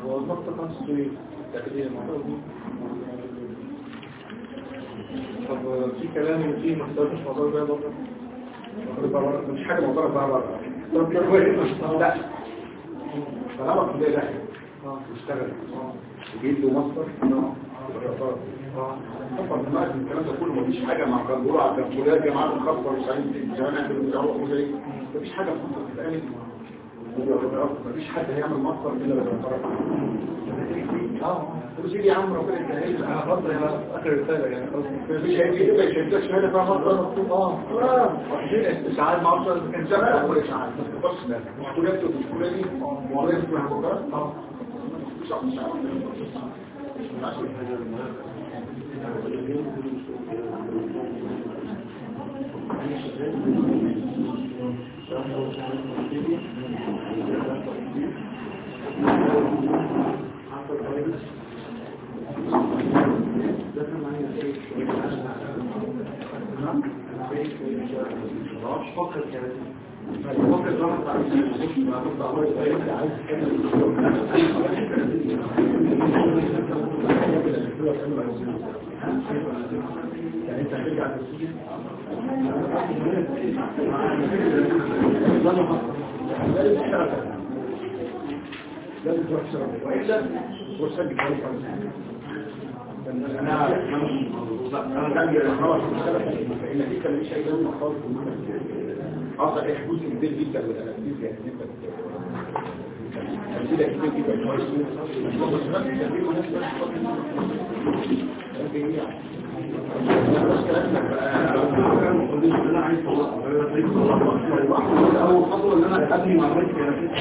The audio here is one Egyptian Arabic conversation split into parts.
هو المنطقة كونستوي تقدير الموضوع دي طب في كلام إن في مختلف مش موضوع ده برضه مش حاجة معترف بها بره طب كده كويس لا طالما في ده يشتغل يجيب له مصدر طبعا دلوقتي الكلام ده كله مفيش حاجه مع كنبوره على كنبوره جماعه الخاصه مش عارف ايه زمان احنا بنعرف زي مفيش حاجه في مصر بتتعمل مفيش حد هيعمل مصدر الا لما يعترف اه قول يا عم ربنا يسهل أنا فضل آخر رسالة يعني خلاص مش هيجي كده مش هيديك شهاده فيها مصدر مكتوب اه اه اشعاع مصدر كان زمان اول اشعاع بس بص ده مشكلته المشكله دي مواضيع اسمها مصدر اه مش عارف مش عارف لازم تروح تشتغل والا وتسجل كويس انا انا كان خلاص ان دي كان مش هيجي خالص اصلا ايه جزء كبير جدا من الاناليز يعني جدا تمثيلها كبير جدا كويس بس ما تسجله ناس بس انا عايز اول خطوه ان انا ابني معلوماتي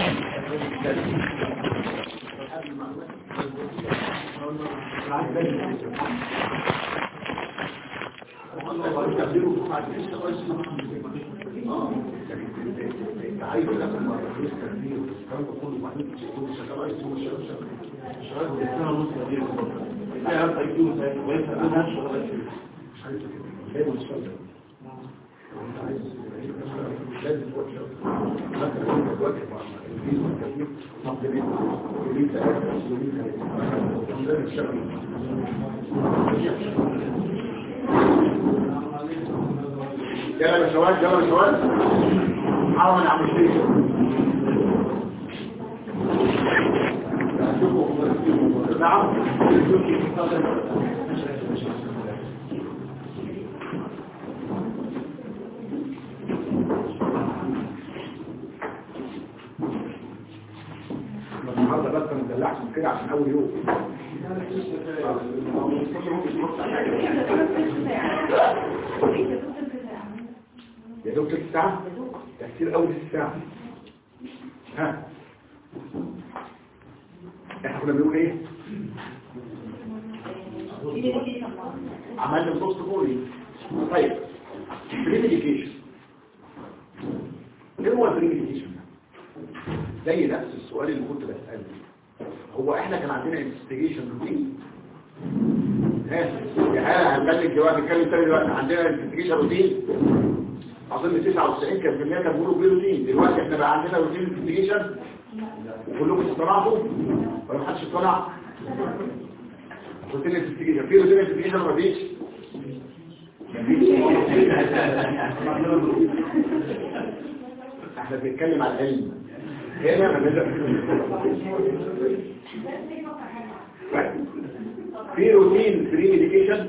يلا يا شباب يلا يا شباب حاول نعمل شيء نعم النهارده بس ما تدلعش كده عشان اول يوم يا دوب ست ساعة ده كتير قوي ست ساعة ها احنا كنا بنقول ايه عملنا البوست بولي طيب بريميديكيشن ايه هو البريميديكيشن زي نفس السؤال اللي كنت بسأله هو احنا كان عندنا انفستيجيشن روتين ها ها هنتكلم دلوقتي نتكلم تاني دلوقتي عندنا انفستيجيشن روتين اظن 99 كان بالمية كان بيقولوا بيه روتين دلوقتي احنا بقى عندنا روتين انفستيجيشن وكلكم اصطنعتوا ولا محدش اصطنع روتين انفستيجيشن في روتين انفستيجيشن ما فيش احنا بنتكلم على العلم هنا في روتين فري ميديكيشن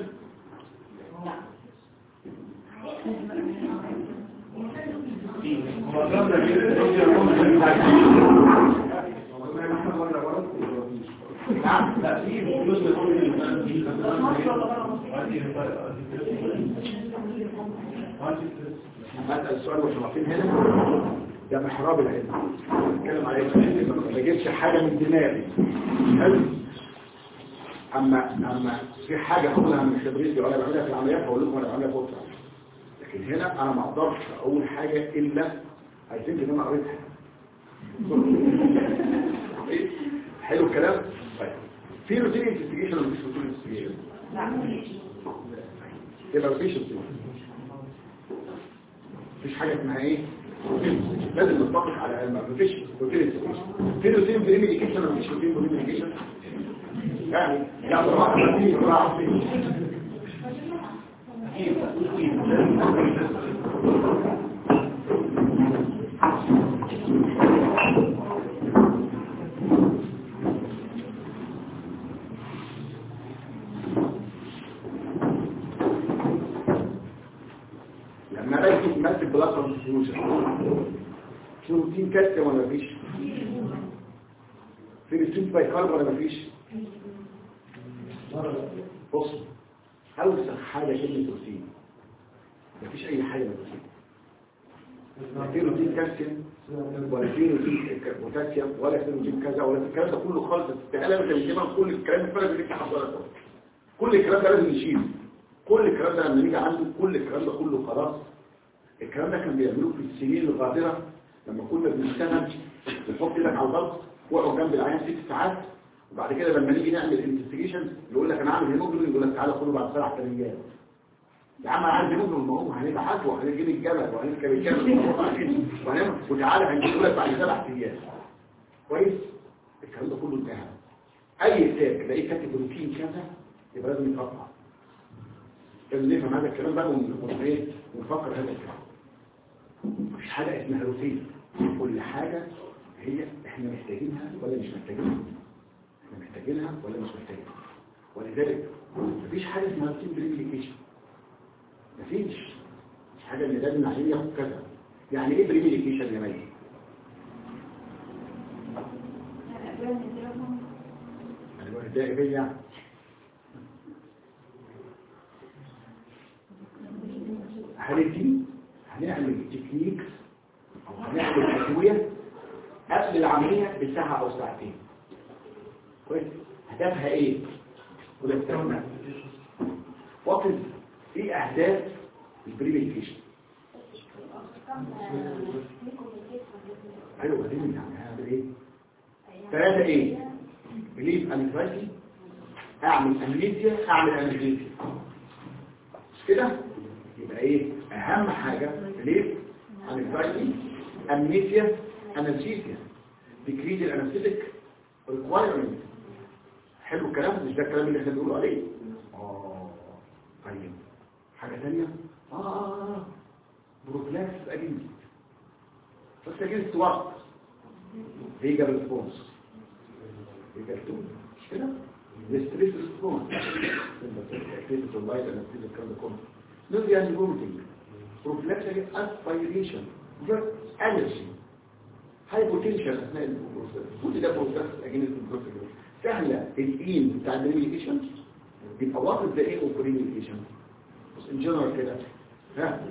هسأل السؤال واحنا واقفين هنا ده محراب العلم نتكلم عليه ما بجيبش حاجة من دماغي حلو اما اما في حاجة اقولها من خبرتي وانا بعملها في العمليات هقول لكم انا بعملها بكره لكن هنا انا ما اقدرش اقول حاجة الا عايزين ان انا قريتها حلو الكلام طيب في روتين انفستيجيشن ولا مفيش روتين انفستيجيشن يبقى مفيش روتين مفيش حاجة اسمها ايه لازم نتفق على علم مفيش روتين انفستيجيشن في روتين بري ميديكيشن ولا مفيش روتين بري ميديكيشن يعني لا بصراحه ما فيش بصراحه لما باجي تمثل بلاس ترانسفيوجن في روتين كالسيوم ولا مفيش في روتين بايكارب ولا مفيش بص اوسخ حاجه كلمه روتين مفيش اي حاجه من روتين لا في روتين كالسيوم ولا في روتين بوتاسيوم ولا في روتين كذا ولا في الكلام ده كله خالص استهاله انت بتجيبها كل الكلام الفرق اللي انت حضرته كل الكلام ده لازم يشيل كل الكلام ده لما نيجي عنده كل الكلام ده كله خلاص الكلام ده كان بيعملوه في السنين الغابرة لما كنا بنشتغل بنحط ايدك على الضغط واقعد جنب العيان ست ساعات وبعد كده لما نيجي نعمل انفستيجيشن يقول لك انا عامل هيموجلوبين يقول لك تعالى خده بعد سبع ايام يا عم انا عايز هيموجلوبين ما هو هنبعته وهنجيب الجبل وهنركب الجبل وهنعمل وتعالى هنجيبه لك بعد سبع ايام كويس الكلام ده كله انتهى اي كتاب تلاقيه كاتب روتين كذا يبقى لازم يتقطع لازم نفهم هذا الكلام بقى ونفكر ونفكر هذا الكلام مفيش حاجة اسمها روتين كل حاجة هي احنا محتاجينها ولا مش محتاجينها احنا محتاجينها ولا مش محتاجينها ولذلك مفيش حاجة اسمها روتين بريميليكيشن مفيش مش حاجة اللي لازم عشان ياخد كذا يعني ايه بريميليكيشن يا مي ايوه ده ايه يعني هندي هنعمل تكنيكس او هنعمل ادويه قبل العمليه بساعه او ساعتين كويس هدفها ايه ولا استخدام وقت ايه اهداف البريميكيشن ايوه دي يعني هعمل ايه ثلاثه ايه بليف انفايتي اعمل امنيزيا اعمل امنيزيا مش كده يبقى ايه اهم حاجة ليه انكزايتي امنيسيا انالجيسيا ديكريز الانستيك ريكوايرمنت حلو الكلام مش ده الكلام اللي احنا بنقوله عليه اه طيب حاجة ثانيه اه بروفلاكس اجنست بس اجنست وقت فيجا ريسبونس فيجا ريسبونس مش كده الستريس ريسبونس اكتيفيتي اللايت انستيك الكلام ده كله نوزيان فوميتنج بروفلاكسري اسبيريشن الرجي هايبوتنشن اثناء البروسيس كل ده بروسيس اجينست البروسيس سهله الايم بتاع الميديكيشن يبقى واخد زي ايه اوبريميديكيشن بس ان جنرال كده ها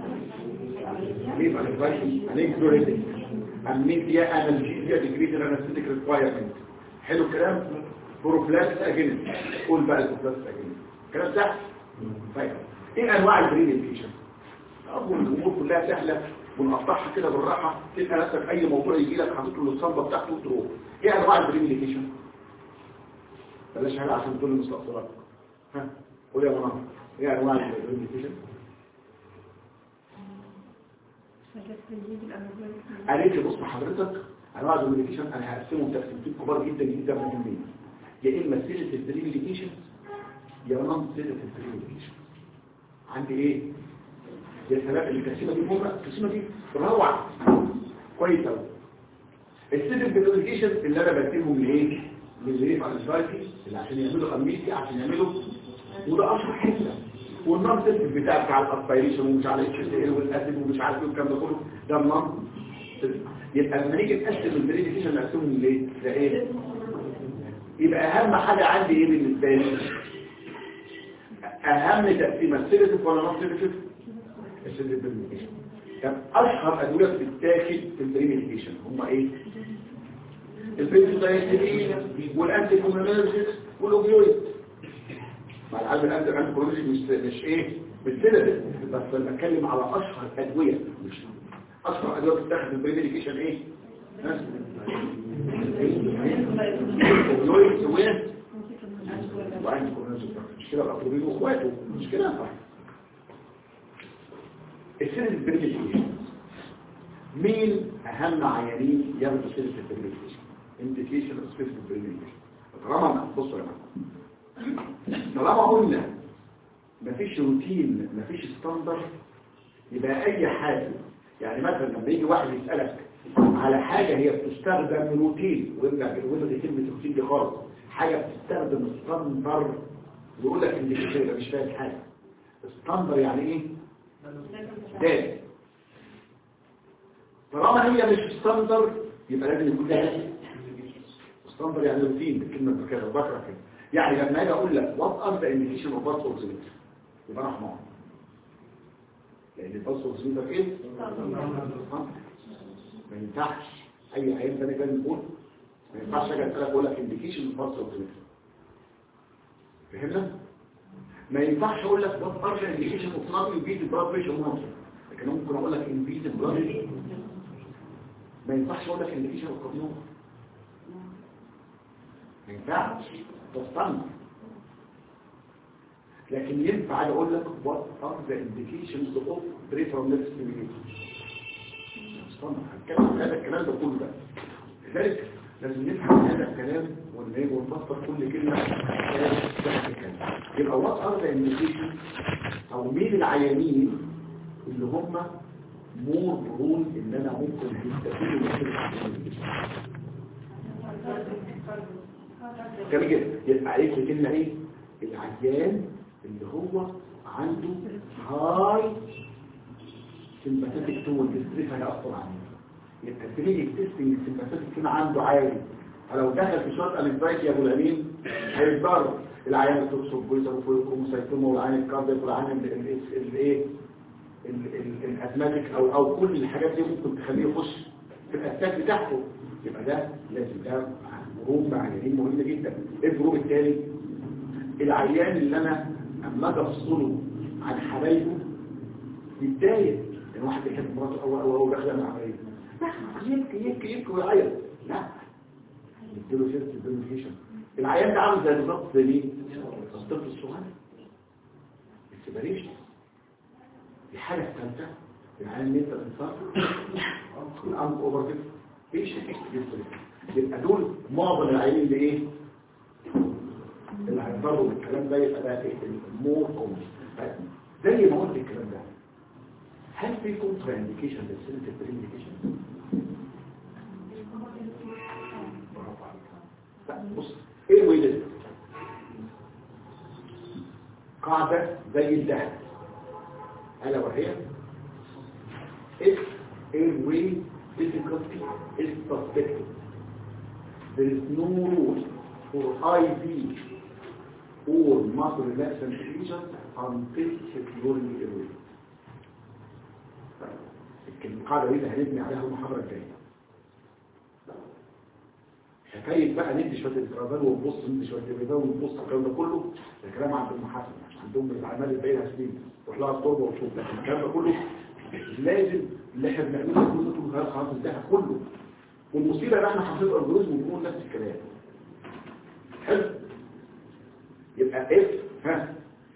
يبقى الفايتي انكزوريتك امنيزيا انالجيزيا ديكريز الانستيك ريكوايرمنت حلو الكلام بروفلاكس اجينست قول بقى البروفلاكس اجينست كلام سهل طيب ايه انواع البريميديكيشن اقول الامور كلها سهله ونقطعها كده بالراحه تلقى نفسك اي موضوع يجي لك حاطط له الصنبه بتاعته وتروح ايه انواع البريميديكيشن بلاش حاجه عشان تقول المستقبلات ها قول يا منار ايه انواع البريميديكيشن قالت لي بص حضرتك انواع البريميديكيشن انا هقسمهم تقسيمتين كبار جدا جدا مهمين يا اما سيره البريميديكيشن يا نون سيره البريميديكيشن عندي ايه يا سلام التقسيمه دي مهمه التقسيمه دي روعه كويس قوي السيستم بيدولوجيشن اللي انا بديهم لايه للريف انزايتي اللي عشان يعملوا امنيتي عشان يعملوا وده اشهر حته والنون سيستم بتاع بتاع الاسبيريشن ومش عارف ايه والاسيد ومش عارف ايه والكلام ده كله ده النون يبقى لما نيجي نقسم البريديكيشن نقسمهم ليه ده ايه يبقى اهم حاجه عندي ايه بالنسبه لي اهم تقسيمه سيرتيف ولا نون سيرتيف السيرتيف بريميديكيشن طب اشهر ادويه بتتاخد في البريميديكيشن هم ايه البنزودايزيبين والانتي كومينرجيكس والاوبيويد مع العلم الانتي الانتي كومينرجيك مش مش ايه مش سيرتيف بس لما اتكلم على اشهر ادويه مش اشهر ادويه بتتاخد في البريميديكيشن ايه اوبيويد وين وعندي كومينرجيك مش كده الاطروبين واخواته مش كده صح السيرة البريميديكيشن مين اهم عيانين ياخدوا سيرة البريميديكيشن indication of specific delineation طالما بصوا يا جماعه طالما قلنا مفيش روتين مفيش ستاندرد يبقى اي حاجه يعني مثلا لما يجي واحد يسالك على حاجه هي بتستخدم روتين ويرجع ويلغي كلمه روتين دي خالص حاجه بتستخدم ستاندرد يقول لك ان كده مش فاهم حاجه ستاندرد يعني ايه دال طالما هي مش ستاندرد يبقى لازم يكون لها ستاندرد يعني روتين الكلمه كده بكره كده يعني لما اجي اقول لك وات ار ذا انديكيشن اوف باس اوكسيمتر يبقى انا حمار لان الباس اوكسيمتر ايه ما ينفعش اي عيان تاني كان يقول ما ينفعش اجي اسالك اقول لك انديكيشن اوف باس اوكسيمتر فهمنا ما ينفعش اقول لك وات ار ذا انديكيشن اوف نوت يبيت البلاد بريشر مونتر لكن أنا ممكن اقول لك انبيت البلاد ما ينفعش اقول لك انديكيشن اوف كارديوم ما ينفعش تستنى لكن ينفع أجي اقول لك what are the indications of peripheral nerve stimulation استنى هنتكلم عن هذا الكلام ده كله بقى لذلك لازم نفهم هذا الكلام ونلاقي ونفسر كل كلمه تحت الكلام يبقى what are the indications او مين العيانين اللي هم مور برون ان انا ممكن هيستفيدوا من كده كم كده يبقى عليك كلمة ايه العيان اللي هو عنده هاي سمباتيك تون الاستريس هيأثر عليه يبقى الكلينيك تيستنج السمباتيك تون عنده عالي فلو دخل في شويه الانفايت يا ابو الامين هيتضرر العيان التوكسيك بويزر والكروموسايتوما والعيان الكاردياك والعيان الايه الازماتيك او او كل الحاجات دي ممكن تخليه يخش في الاساس بتاعته يبقى ده لازم ده جروب عيانين مهم جدا ايه الجروب الثاني العيان اللي انا اما اجي افصله عن حبايبه يتضايق يعني واحد بيحب مراته او او او داخله مع عمليه يبكي يبكي يبكي ويعيط لا نديله سيرت البرميشن العيان ده عامل زي بالظبط زي مين؟ الطفل الصغير السيبريشن دي حاجه ثالثه العيان اللي انت بتصرف الامر اوفر كده ايش يبقى دول معظم العيانين اللي ايه اللي هيضروا بالكلام ده يبقى ده ايه المور كومن زي ما قلت الكلام ده هل في كونترا انديكيشن للسنتيف برينديكيشن بص ايه الويلد قاعدة زي الذهب ألا وهي if airway difficulty is suspected there is no rule for IV or muscle relaxant lesion until securing the airway القاعدة دي هنبني عليها المحاضرة الجاية حكاية بقى ندي شوية الإفرازات ونبص ندي شوية الإفرازات ونبص الكلام ده كله ده كلام عند المحاسبة عندهم الأعمال الباقية سنين تروح لها التربة وتشوف لكن الكلام ده كله لازم اللي احنا بنعمله كله طول النهار خلاص انتهى كله والمصيبة ان احنا حافظين الجروز ونقول نفس الكلام حلو يبقى اف ها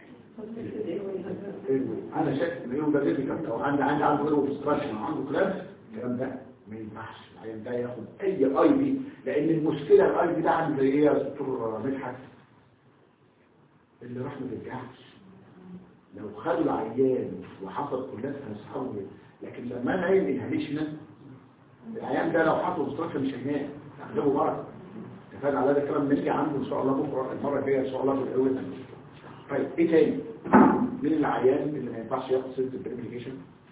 انا شايف ان يوم ده ديفيكالت او عندي عندي عنده ايرو ديستراكشن او عنده كلام الكلام ده ما ينفعش العيان ده ياخد اي اي بي لان المشكله الاي بي ده عامل زي ايه يا دكتور مدحت اللي راح ما ترجعش لو خدوا العيان وحصل كلها هنسحبه لكن لما انا عين انهاليشن العيان ده لو حصل ديستراكشن مش هينام هنجيبه بره اتفقنا على هذا الكلام نيجي عنده ان شاء الله بكره المره الجايه ان شاء الله في الاول طيب ايه تاني مين العيان اللي ما ينفعش ياخد سيرت البريميكيشن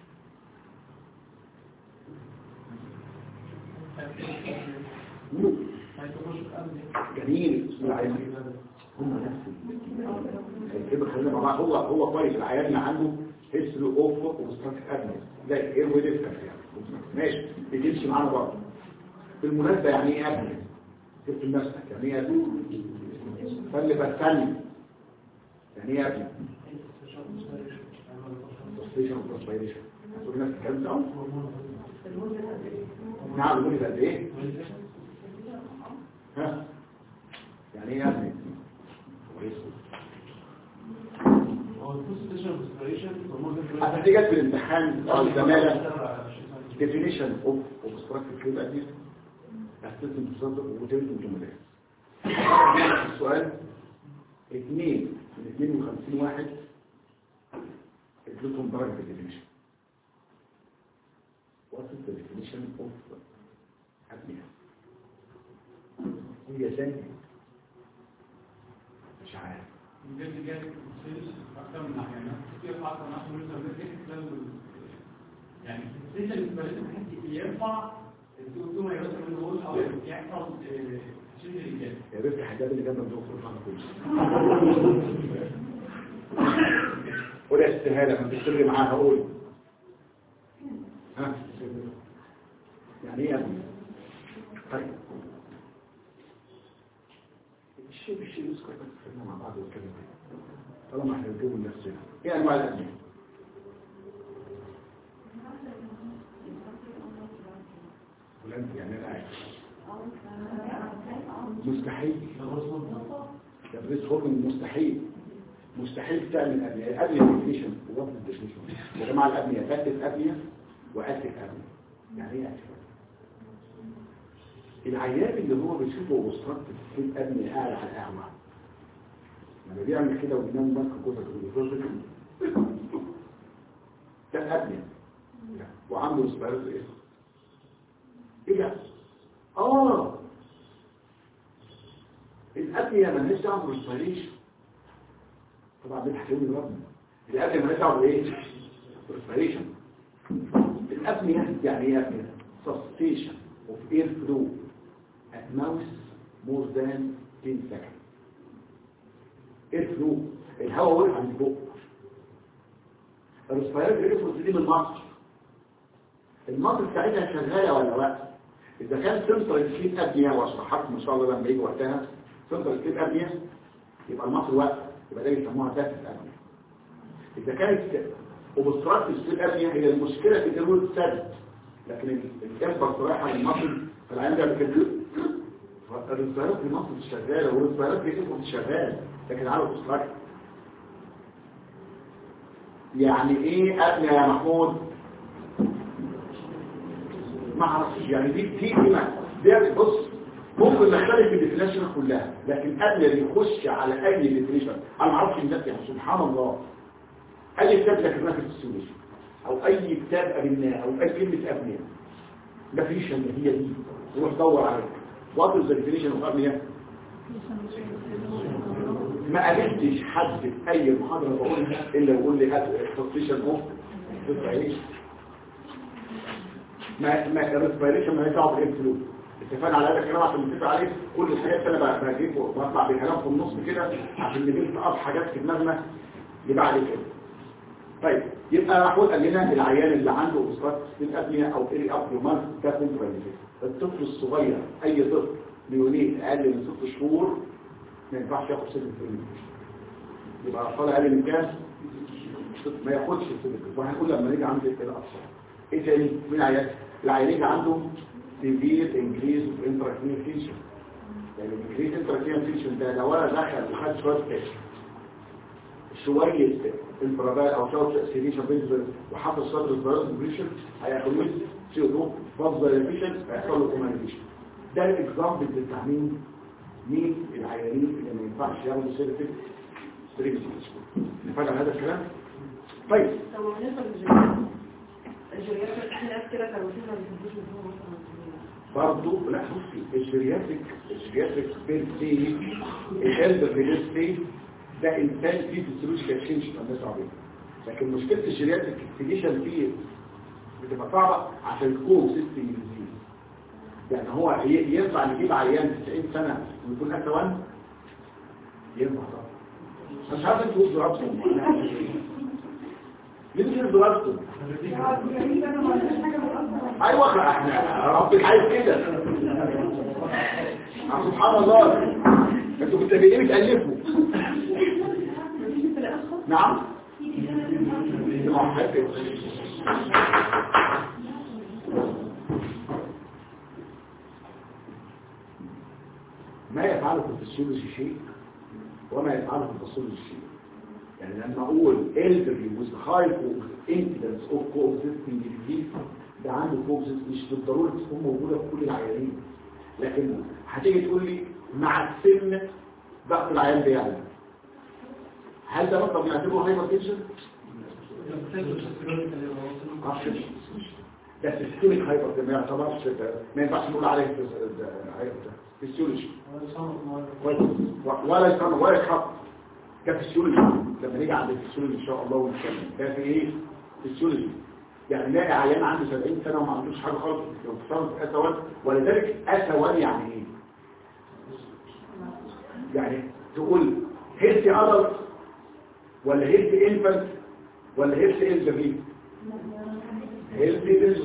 جميل اسمه العيان هم نفس كده خلينا مع بعض هو هو كويس العيان اللي عنده هيستري اوف وستراكت ادمس لا ايه ويدف يعني ماشي بتمشي معانا برضه بالمناسبه يعني ايه ادمس جبت لنفسك يعني ايه ادمس فاللي بستني يعني ايه ادمس بروستيشن وبروسبيريشن هتقول نفس الكلام ده نعم قولي بقى ايه ها يعني ايه ادمس هتيجي في الامتحان او الزمالة definition of obstructive sleep apnea استسلم تصدق وتلت وتملاك السؤال اثنين من 52 واحد ادلتهم درجة الديفينيشن What is the definition of apnea? هي ثانية مش عارف بجد جاد سيلز اكتر من ناحيه يعني كتير حاطه ناس من يعني لسه البلد ممكن يرفع الدكتور ما يوصل من الغول او يحصل تشيل الرجال يا ريت الحجاب اللي جنب الدكتور فانا كويس ولا استهالة ما تشتغلي معاها قول ها يعني ايه يا ابني طيب الشيء بالشيء يذكر بس خلينا مع بعض ونتكلم فيه طالما احنا بنجيبه لنفسنا ايه انواع الادويه فلان يعني انا قاعد مستحيل تدريس هرمون مستحيل مستحيل تعمل ابنيه قبل الديفينيشن وقت الديفينيشن يا جماعه الابنيه تكتب ابنيه واكتب ابنيه يعني ايه اكتب العيان اللي هو بيشوفه وسط في الابنيه قاعد على الاعمى لما بيعمل كده وبينام ماسك جوزك وبيفرز ده ابنيه وعنده اسبرز ايه ايه ده اه الابنيه مالهاش دعوه بالريسبيريشن طبعا دي حكيم الرب الابنيه مالهاش دعوه بايه بالريسبيريشن الابنيه يعني ايه ابنيه suspension of air flow at mouth more than 10 seconds air flow الهواء وقف عند فوق الريسبيرات بيفرز دي من مصر المصر بتاعتها شغاله ولا لا اذا كان سنترال سليب ابنيه واشرح لكم ان شاء الله لما يجي وقتها سنترال سليب ابنيه يبقى المصر واقف يبقى ده بيسموها تاسس ابنيه اذا كانت اوبستراكتيف سليب ابنيه هي المشكله في الجلود السد لكن الجنبر رايحه للمصر فالعيان بيعمل كده الرسالات في مصر شغاله والرسالات في اسمه شغال لكن على اوبستراكتيف يعني ايه ابنيه يا محمود ما اعرفش يعني دي دي كلمه دي بص ممكن نختلف في الديفينيشن كلها لكن قبل اللي يخش على اي ديفينيشن انا ما اعرفش الناس يعني سبحان الله اي كتاب ذكرناه في السوليوشن او اي كتاب قابلناه او اي كلمه ابنيه ما فيش اللي هي دي روح دور عليها وات از ذا ديفينيشن اوف ابنيه ما قابلتش حد في اي محاضره بقولها الا يقول لي هات اكسبريشن اوف ريسبيريشن ما ما الريسبيريشن ما يدعو بالانفلو اتفقنا على هذا الكلام عشان نتفق عليه كل الحاجات اللي انا بجيب واطلع بكلام في النص كده عشان نجيب اب حاجات في دماغنا لبعد كده طيب يبقى محمود قال لنا العيان اللي عنده اوبستراكت سبين ابنيا او اري ابنومال ده كونتراليزيشن الطفل الصغير اي طفل بيوليد اقل من ست شهور ما ينفعش ياخد سن الفيرميشن يبقى الاطفال اقل من كام ما ياخدش سن وهنقول لما نيجي عند الاطفال ايه تاني مين عيان العيان اللي عنده سيفير انكريز اوف انتراكتيف فيشن يعني انكريز انتراكتيف فيشن ده لو انا دخل وخد شويه تيست شويه انفرابات او شويه سيريشن بنزل وحط صدر الفيروس بريشن هياخد سي او 2 فاز فيشن هيحصل له كومانيكيشن ده الاكزامبل بتاع مين مين العيانين اللي ما ينفعش ياخدوا سيرفيك بريكسيس نفهم هذا الكلام طيب طب بالنسبه للجريات الجريات في ناس كده كانوا فيها ما بيحبوش يفهموا مثلا برضه لا بصي الجرياتريك الجرياتريك بيرتي الهيلث بيرتي ده انسان فيه فيسيولوجيكال تشينج الناس عارفين لكن مشكله الجرياتريك اكتيفيشن فيه بتبقى صعبه عشان الكو سيستم ديزيز يعني هو ي- ينفع نجيب عيان 90 سنه ويكون اكتر 1 ينفع طبعا مش عارف انتوا ضربتم ليه مش ضربتم ايوه احنا ربك عايز كده سبحان الله انتوا كنتوا جايين تالفوا نعم محبب. ما يفعله في الفسيولوجي شيء وما يفعله في الفسيولوجي شيء يعني لما اقول elderly with high incidence of coexisting disease ده عنده coexist مش بالضرورة تكون موجودة في كل العيانين لكن هتيجي تقول لي مع السن ضغط العيان بيعلى هل ده نقطة بنعتبره هايبر تنشن؟ ده سيستميك هايبر ما يعتبرش ما ينفعش نقول عليه فيسيولوجي ولا يصنع ولا يتحط ده فيسيولوجي لما نيجي عند الفيسيولوجي ان شاء الله ونتكلم ده في ايه فيسيولوجي يعني نلاقي عيان عنده 70 سنه وما عندوش حاجه خالص انفصام في اسوان ولذلك اسوان يعني ايه يعني تقول هيلثي ادلت ولا هيلثي انفانت ولا هيلثي الجبين هيلثي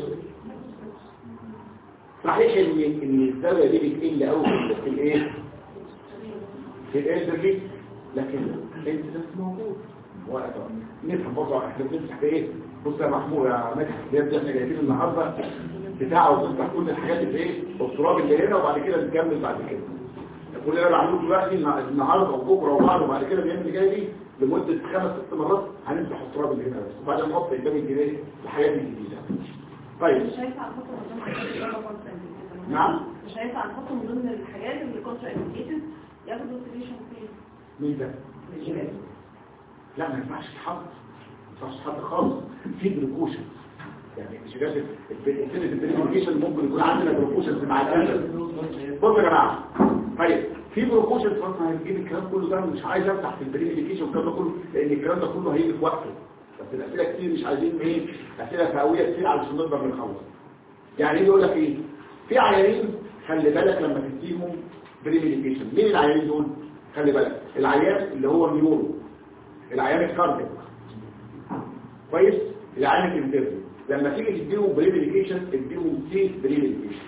صحيح ان ان الزاويه دي بتقل قوي في الايه في الالدرلي لكن انت ده موجود وقت نفهم برضه احنا بنمسح في ايه بص يا محمود يا مدحت بجد احنا جايبين النهارده بتاعه وتفتح كل الحاجات اللي ايه التراب اللي هنا وبعد كده نكمل بعد كده كل اللي انا بعمله دلوقتي النهارده وبكره وبعد وبعد كده الايام اللي جايه دي لمده خمس ست مرات هنمسح التراب اللي هنا بس وبعدين نحط قدام الجنيه الحاجات الجديده طيب مش هينفع نحطه من ضمن الحاجات اللي أنا كنت نعم مش هينفع نحطه من ضمن الحاجات اللي كونترا انديكيتد ياخدوا سيليشن فيه مين ده لا ما ينفعش تحط ما ينفعش تحط خالص في بريكوشن يعني شجاعة البريكوشن ممكن يكون عندنا بريكوشن مع الأسف بصوا يا جماعة طيب في بروبوزل فانا هنجيب الكلام كله ده مش عايز افتح في البريميديكيشن والكلام ده كله لان الكلام ده كله هيجي في وقته بس الاسئله كتير مش عايزين ايه اسئله فئويه كتير علشان نقدر نخلص يعني يقول لك ايه في عيانين خلي بالك لما تديهم بريميديكيشن مين العيانين دول خلي بالك العيان اللي هو النيورو العيان الكاردياك كويس العيان الانترنال لما تيجي تديهم بريميديكيشن اديهم سيف بريميديكيشن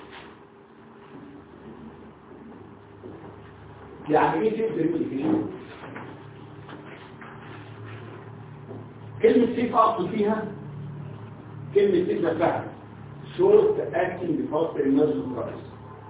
يعني ايه سيف بريميديكيشن كلمة سيف اقصد فيها كلمة سيف نفسها شورت اكتنج فاست انرجي برايس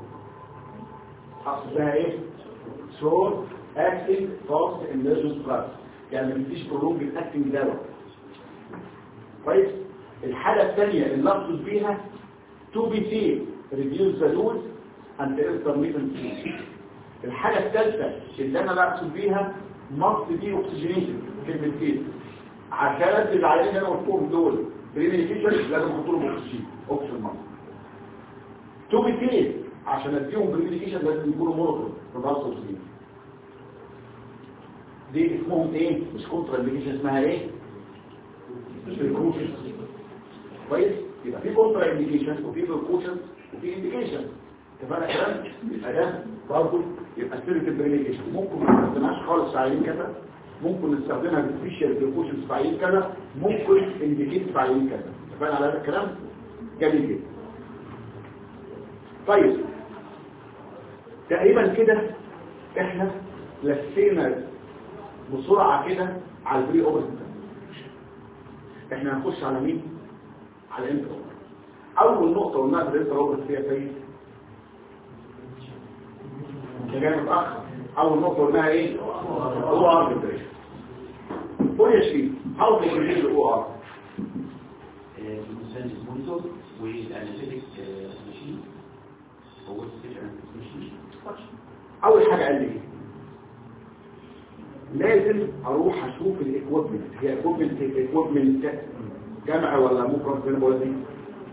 اقصد بها ايه شورت اكتنج فاست انرجي برايس يعني ما فيش برولونج الاكتنج دواء كويس الحالة الثانية اللي اقصد بيها تو بي سي ريديوس ذا دوز اند انترميتنت الحاجة الثالثة اللي انا بقصد بيها مصر دي اوكسجينيشن كلمتين عشان ادي العيانين اللي انا قلتهم دول بريميفيشن لازم احط لهم اكسجين اوكسجين مصر تو بي سي عشان اديهم بريميفيشن لازم يكونوا مونوتون بضغط اكسجين دي اسمهم ايه مش كونترا انديكيشن اسمها ايه بريكوشن كويس يبقى في كونترا انديكيشن وفي بريكوشن وفي انديكيشن اتفقنا كلام يبقى ده برضه يبقى سيرة البريميكيشن ممكن ما نستخدمهاش خالص في عيين كذا ممكن نستخدمها بسبيشال بريكوشنز في عيين كذا ممكن انديكيت في عيين كذا اتفقنا على هذا الكلام جميل جدا طيب تقريبا كده احنا لفينا بسرعة كده على البري اوبرت احنا هنخش على مين على الانتر اول نقطة قلناها في الانتر اوبرت فيها سيد جاي متأخر أول نقطة قلناها إيه؟ هو ار ديبريشن قول يا شريف how to increase the OR المساند مونيتور والاناليتيك ماشين هو السبيشال ماشين أول حاجة قال لي لازم أروح أشوف الإكويبمنت هي إكويبمنت إكويبمنت جمع ولا مفرد زي ما بقول لك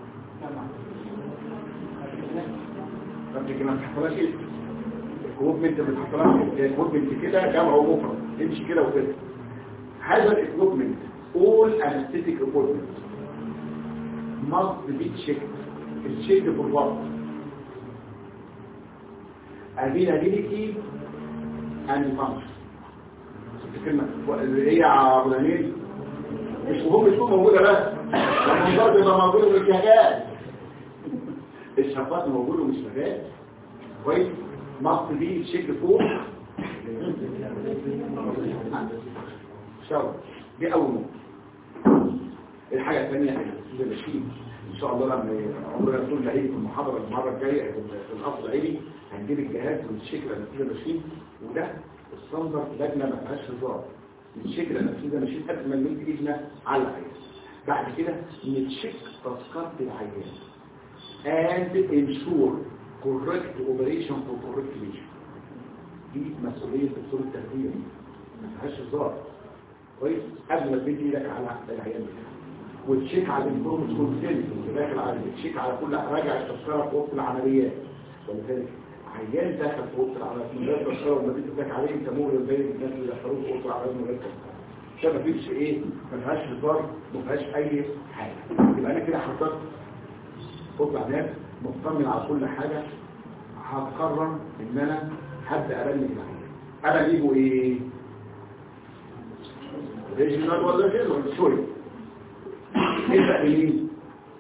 طب دي كمان تحصلهاش إيه؟ الاكويبمنت اللي بتحطها الاكويبمنت كده جمع ومفرد تمشي كده وكده هذا الاكويبمنت all anesthetic equipment must be checked checked for what availability and function شفت الكلمة اللي هي عبدانين مش مهم تكون موجودة بس لكن برضه يبقى موجودة ومش شغال الشفاط موجود ومش شغال كويس مصر دي الشكل فوق شاور دي اول نقطه الحاجه الثانيه هي المشين ان شاء الله لما عمرنا نقول ده هيجي في المحاضره المره الجايه في الاصل العلمي هنجيب الجهاز والشكل النتيجه ماشين وده الصندر لجنه ما فيهاش هزار الشكل النتيجه ماشين قبل ما نمد ايدنا على العيان بعد كده نتشيك تذكره العيان and ensure كوركت اوبريشن فور كوركت ليشن دي مسؤوليه دكتور التخدير ما فيهاش هزار كويس قبل ما تدي ايدك على العيان بتاعك وتشيك على الانفورمس كونسنت داخل على تشيك على كل راجع التذكره في اوضه العمليات ولذلك عيان داخل في اوضه العمليات من غير تذكره وما تدي عليه انت مغرب زي الناس اللي دخلوه في اوضه العمليات من غير تذكره عشان ما فيش ايه ما فيهاش هزار ما فيهاش اي حاجه يبقى انا كده حطيت اوضه العمليات مطمن على كل حاجه هقرر ان انا هبدا ابلغ العيان ابلغه ايه ريجنال ولا جنرال سوري نبدأ بمين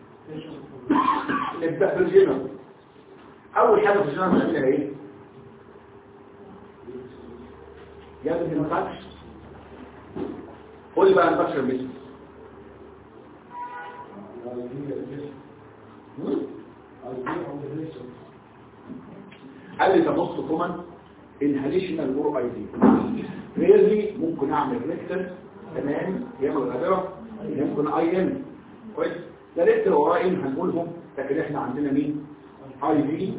نبدأ بالجنرال أول حاجة في الجنرال نعملها إيه جاب الانفكش قول لي بقى انفكشن ميثود قال لي ده نص كومن انهاليشنال اور اي دي ريرلي ممكن اعمل ريكتر تمام يعمل غادره ممكن اي ام كويس ده لسه وراء ان هنقولهم لكن احنا عندنا مين اي في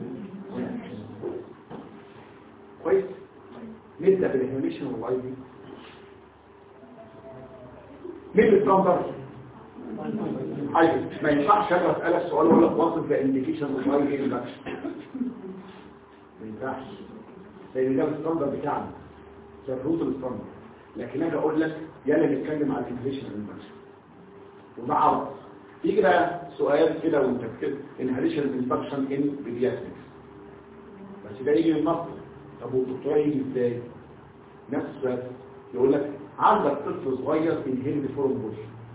كويس نبدا بالانهاليشن والاي في مين الستاندرد اي ما ينفعش انا اسالك سؤال ولا واصف ذا انديكيشن اوف اي في ما ينفعش لان ده الستاندرد بتاعنا ده الروت الستاندرد لكن اجي اقول لك يلا نتكلم عن الانهاليشن انفكشن وده عرض يجي بقى سؤال كده وانت كده انهاليشن انفكشن ان بيدياتريكس بس ده يجي من مصر طب والدكتور يجي ازاي نفس السؤال يقول لك عندك طفل صغير انهيلد فورم بوش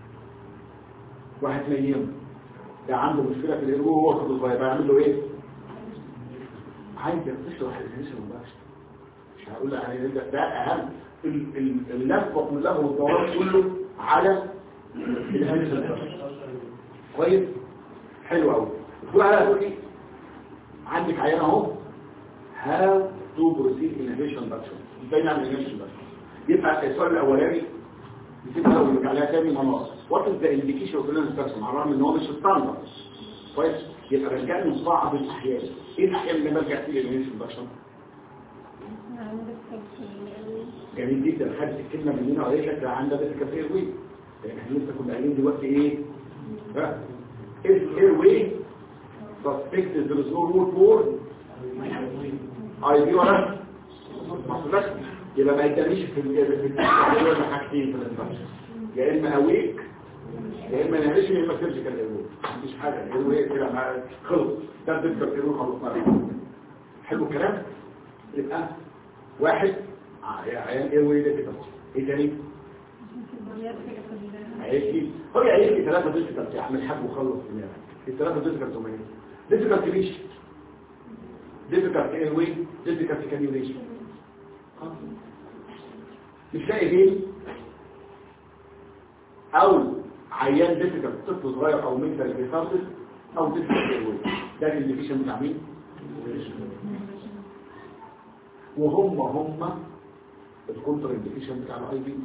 وهتنيمه ده عنده مشكله في الارجو وهو طفل صغير هيعمل له ايه عايز تشرح الانهاليشن انفكشن مش هقول لك يعني ده ده اهم ال- ال- اللفه كلها والدوران كله على الانهاليشن انفكشن كويس حلو قوي تقول على تقول ايه عندك عيان اهو هاو تو بروسيد انهبيشن باكشن ازاي نعمل انهبيشن باكشن يبقى السؤال الاولاني نسيبها ونرجع لها تاني مناص وات از ذا انديكيشن اوف انهبيشن باكشن على الرغم ان هو مش ستاندرد كويس يبقى بلجأ من بعض الاحيان ايه الاحيان اللي بلجأ فيه الانهبيشن باكشن جميل جدا خدت الكلمه مننا وقالت لك عندها ده كافيه وي لان احنا لسه كنا قايلين دلوقتي ايه ها airway suspected there is no root for اي بي ولا مصلحة يبقى ما يتميش في ال في ال حاجتين في الانفكشن يا اما اويك يا اما نهرش يا اما سيرجيكال ايرور مفيش حاجه الايرور كده مع خلص ده بيبقى الايرور خلصنا عليه حلو الكلام يبقى واحد عيان ايرور ده كده ايه تاني هيجي هو هيجي ثلاثة ديسكال يعمل حاج وخلص دماغك الثلاثة ديسكال ثم ايه ديسكال تريش ديسكال ايروي ديسكال كانيوليشن مش لاقي فين او عيان ديسكال طفل صغير او منتال ريسارتس او ديسكال ايروي ده الانديكيشن بتاع مين وهم هم الكونتر انديكيشن بتاع الاي بي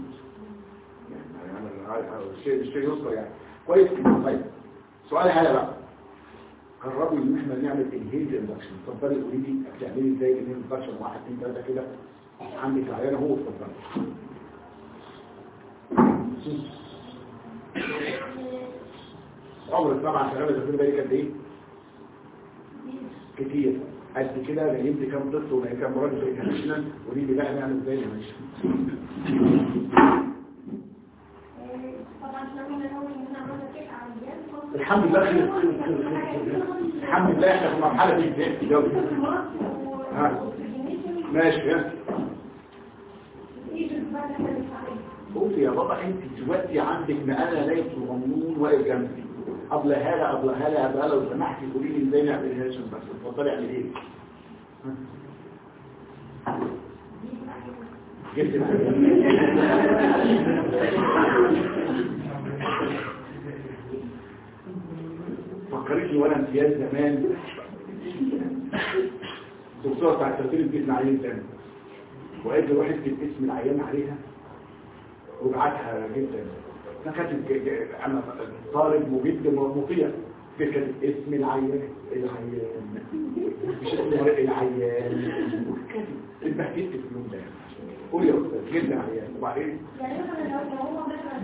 يعني الشيء الشيء يذكر يعني كويس طيب سؤال حاجه بقى قرروا ان احنا نعمل انهيل اندكشن اتفضلي قولي لي هتعملي ازاي الانهيل اندكشن واحد اثنين ثلاثه كده عندك العيان اهو اتفضلي عمر طبعا شغاله تفكير بالي قد ايه كتير قد كده نجيب كام طفل ونجيب كام راجل في الكاشنال ودي لي بقى نعمل ازاي يا باشا الحمد لله خير خير خير خير خير. الحمد لله احنا في مرحله دي ازاي يلا ها ماشي ها قلت يا بابا انت دلوقتي عندك مقاله ليس ممنون واقف جنبي قبل هذا قبل هذا قبل هذا لو سمحتي قولي لي ازاي نعمل هاشم بس اتفضلي اعمل ايه ها؟ جبت فكرتني وانا امتياز زمان الدكتوره بتاعت ترتيب الجسم عيان تاني وقالت لي روح اكتب اسم العيان عليها وابعتها جدا انا كاتب ج- ج- انا طالب مجد مطيع فكرة اسم العيان العيان مش اسم العيان اتبهدلت في اليوم ده قول يا استاذ جبنا عيان وبعدين يعني مثلا لو لو هو مثلا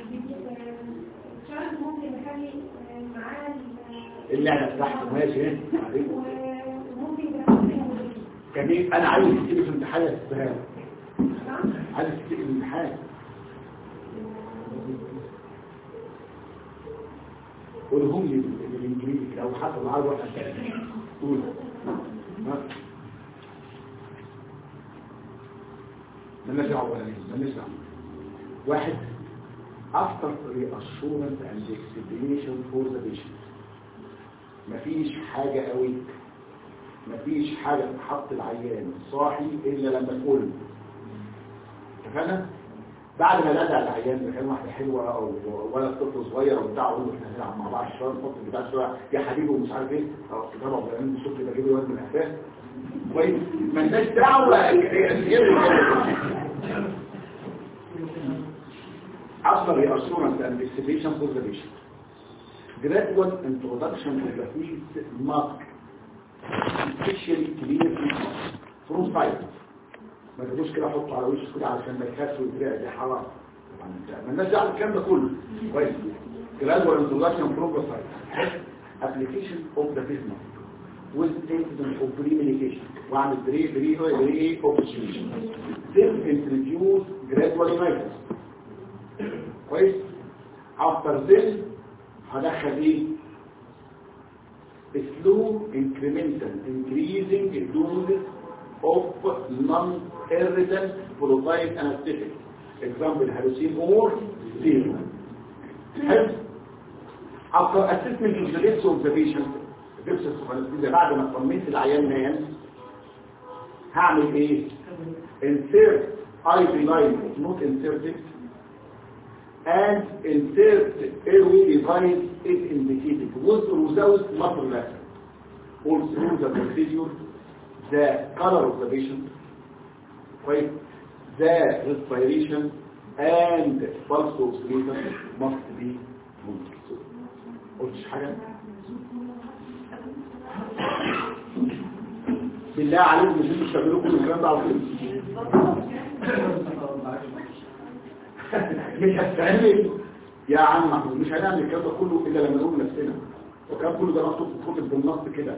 شرط ممكن نخلي معاه ال- اللعبه بتاعته ماشي بعدين وممكن يبقى جميل انا عايز تكتب في امتحان يا استاذ نعم عايز تكتب في الامتحان قولهم لي بالانجليزي او حتى بالعربي واحد تاني قول ها؟ مالناش دعوه ولا ليه مالناش دعوه واحد after reassurance and explanation for the patient مفيش حاجة قوي مفيش حاجة تحط العيان صاحي إلا لما تقول اتفقنا؟ بعد ما نادى على العيان إذا كان واحدة حلوة أو ولا طفل صغير أو بتاع أقول له إحنا هنلعب مع بعض شوية نحط بتاع شوية يا حبيبي ومش عارف إيه أو كتابة وبيعمل الصوت كده جيب الواد من الأحساس كويس مالناش دعوة after reassurance and expectation for the patient. Gradual introduction to the field must especially clear from sight. ما تجوش كده احطه على وشه كده علشان ما يخافش ويترعب دي حرام طبعا انت مالناش دعوه بالكلام ده كله كويس gradual introduction from the sight application of the field mask with incident of pre-medication واعمل بري بري بري ايه اوبشن then introduce gradually measures كويس after this هدخل ايه slow incremental increasing doses of non-irritant prototype anesthetic example hallucin or zero حلو after assessment of the lips of the patient lips of anesthesia بعد ما طمنت العيان نام هعمل ايه insert IV line not inserted and insert airway device is indicated with or without muscle lateral. All through the procedure, the color of the patient, right, the respiration and pulse oximeter must be monitored. قلتش حاجة؟ بالله عليكم مش انتوا بتعملوا كل الكلام ده على طول مش هتعمل يا عم محمود مش هنعمل الكلام ده كله الا لما نقول لنفسنا وكان كله ده مكتوب في الكتب بالنص كده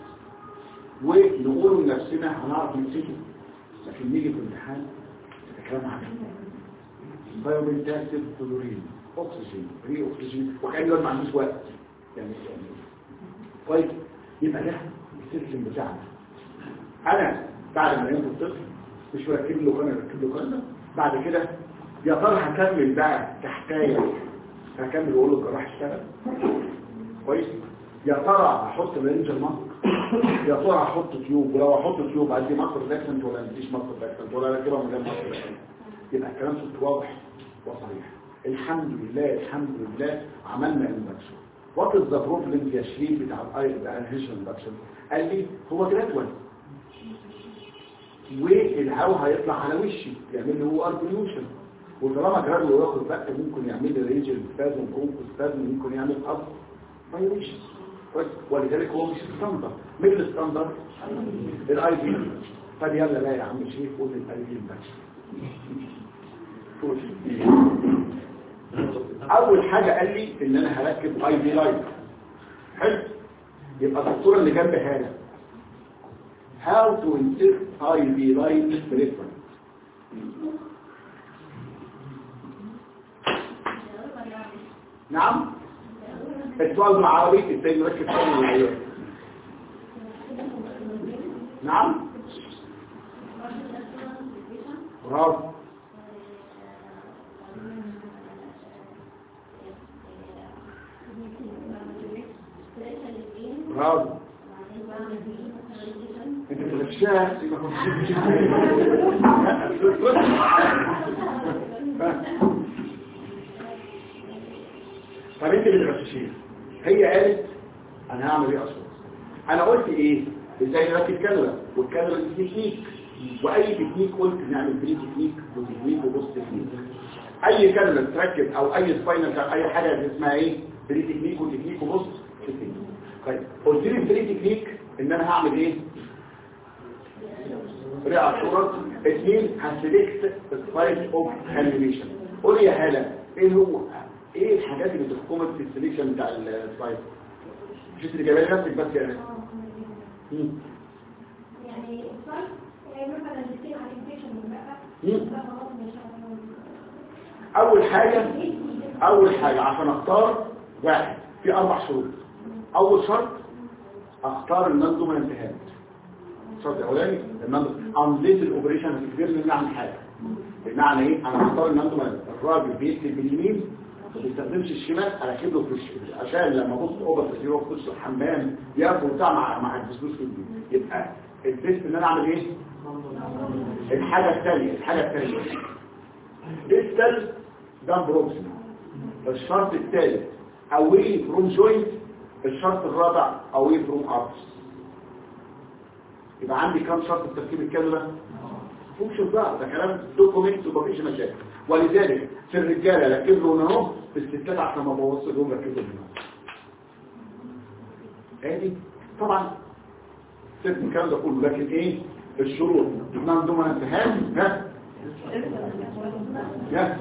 ونقول لنفسنا هنعرف نمسكه لكن نيجي في الامتحان كلام عام بايومنتاسيف كلورين اكسجين ري اكسجين وكان الواد ما عندوش وقت يعني يعني طيب يبقى ده السيستم بتاعنا انا بعد ما ينزل الطفل مش مركب له قناه مركب له قناه بعد كده يا ترى هكمل بقى تحتايا هكمل واقول له الجراح اشتغل كويس يا ترى هحط رينجر ماسك يا ترى هحط تيوب ولو هحط تيوب عندي مصر داكسنت ولا مفيش مصر داكسنت ولا راكبها من غير مصر داكسنت يبقى الكلام صوت واضح وصريح الحمد لله الحمد لله عملنا اندكشن وات از ذا بروبلم يا شريف بتاع الانهيشن اندكشن قال لي هو جرادوال والهواء هيطلع على وشي يعمل لي هو اربيوشن وطالما جرادوال ياخد وقت ممكن يعمل لي ريجل سبازم برونكو سبازم ممكن يعمل اب فايوشن ولذلك هو مش ستاندر مثل الستاندر الاي بي طب يلا لا يا عم شريف قول لي الاي بي اول حاجة قال لي ان انا هركب اي بي لايت حلو يبقى الدكتوره اللي جنب هنا how to insert IV light reference نعم السؤال بالعربي ازاي نركب صوت العيان نعم برافو برافو انت بتغشاها يبقى طب انت اللي بتغششين هي قالت انا هعمل ايه اصلا انا قلت ايه ازاي نركب كاميرا والكاميرا دي تكنيك واي تكنيك قلت نعمل بري تكنيك وتكنيك وبوست تكنيك اي كاميرا تركب او اي سباينر اي حاجه اسمها ايه بري تكنيك وتكنيك وبوست طيب قلت لي في تكنيك ان انا هعمل ايه رئة صورة اثنين هسلكت السايت اوف انيميشن قول لي يا هلا ايه هو ايه الحاجات اللي بتحكمك في السليكشن بتاع السايت مش انت اللي جايبها نفسك بس يعني مم. يعني الصيف يعني مثلا بتصير على الانفكشن بقى مم. ده خلاص مش عارفة. اول حاجة اول حاجة عشان اختار واحد في اربع شروط اول شرط اختار المنظومة الانتهاء الشرط الاولاني المنظومة انزيت الاوبريشن هتكبر لي نعمل حاجة بمعنى ايه انا هختار المنظومة الراجل بيكتب باليمين ما بيستخدمش الشمال اركب له في الشمال عشان لما ابص اوضه في يروح يخش الحمام ياكل بتاع مع مع الفلوس في البيت يبقى البيت ان انا اعمل ايه الحاجه الثانيه الحاجه الثانيه ديستال ده بروكسيمال الشرط الثالث away from joint الشرط الرابع away from arms يبقى عندي كم شرط التركيب الكامل ده فوكشن بقى ده كلام دوكومنت ومفيش مشاكل ولذلك في الرجاله ركب له هنا اهو في الستات عشان ما بوظش لهم ركب له هنا ادي طبعا سيبت الكلام ده كله لكن ايه الشروط نعم دوما انتهاء ها يا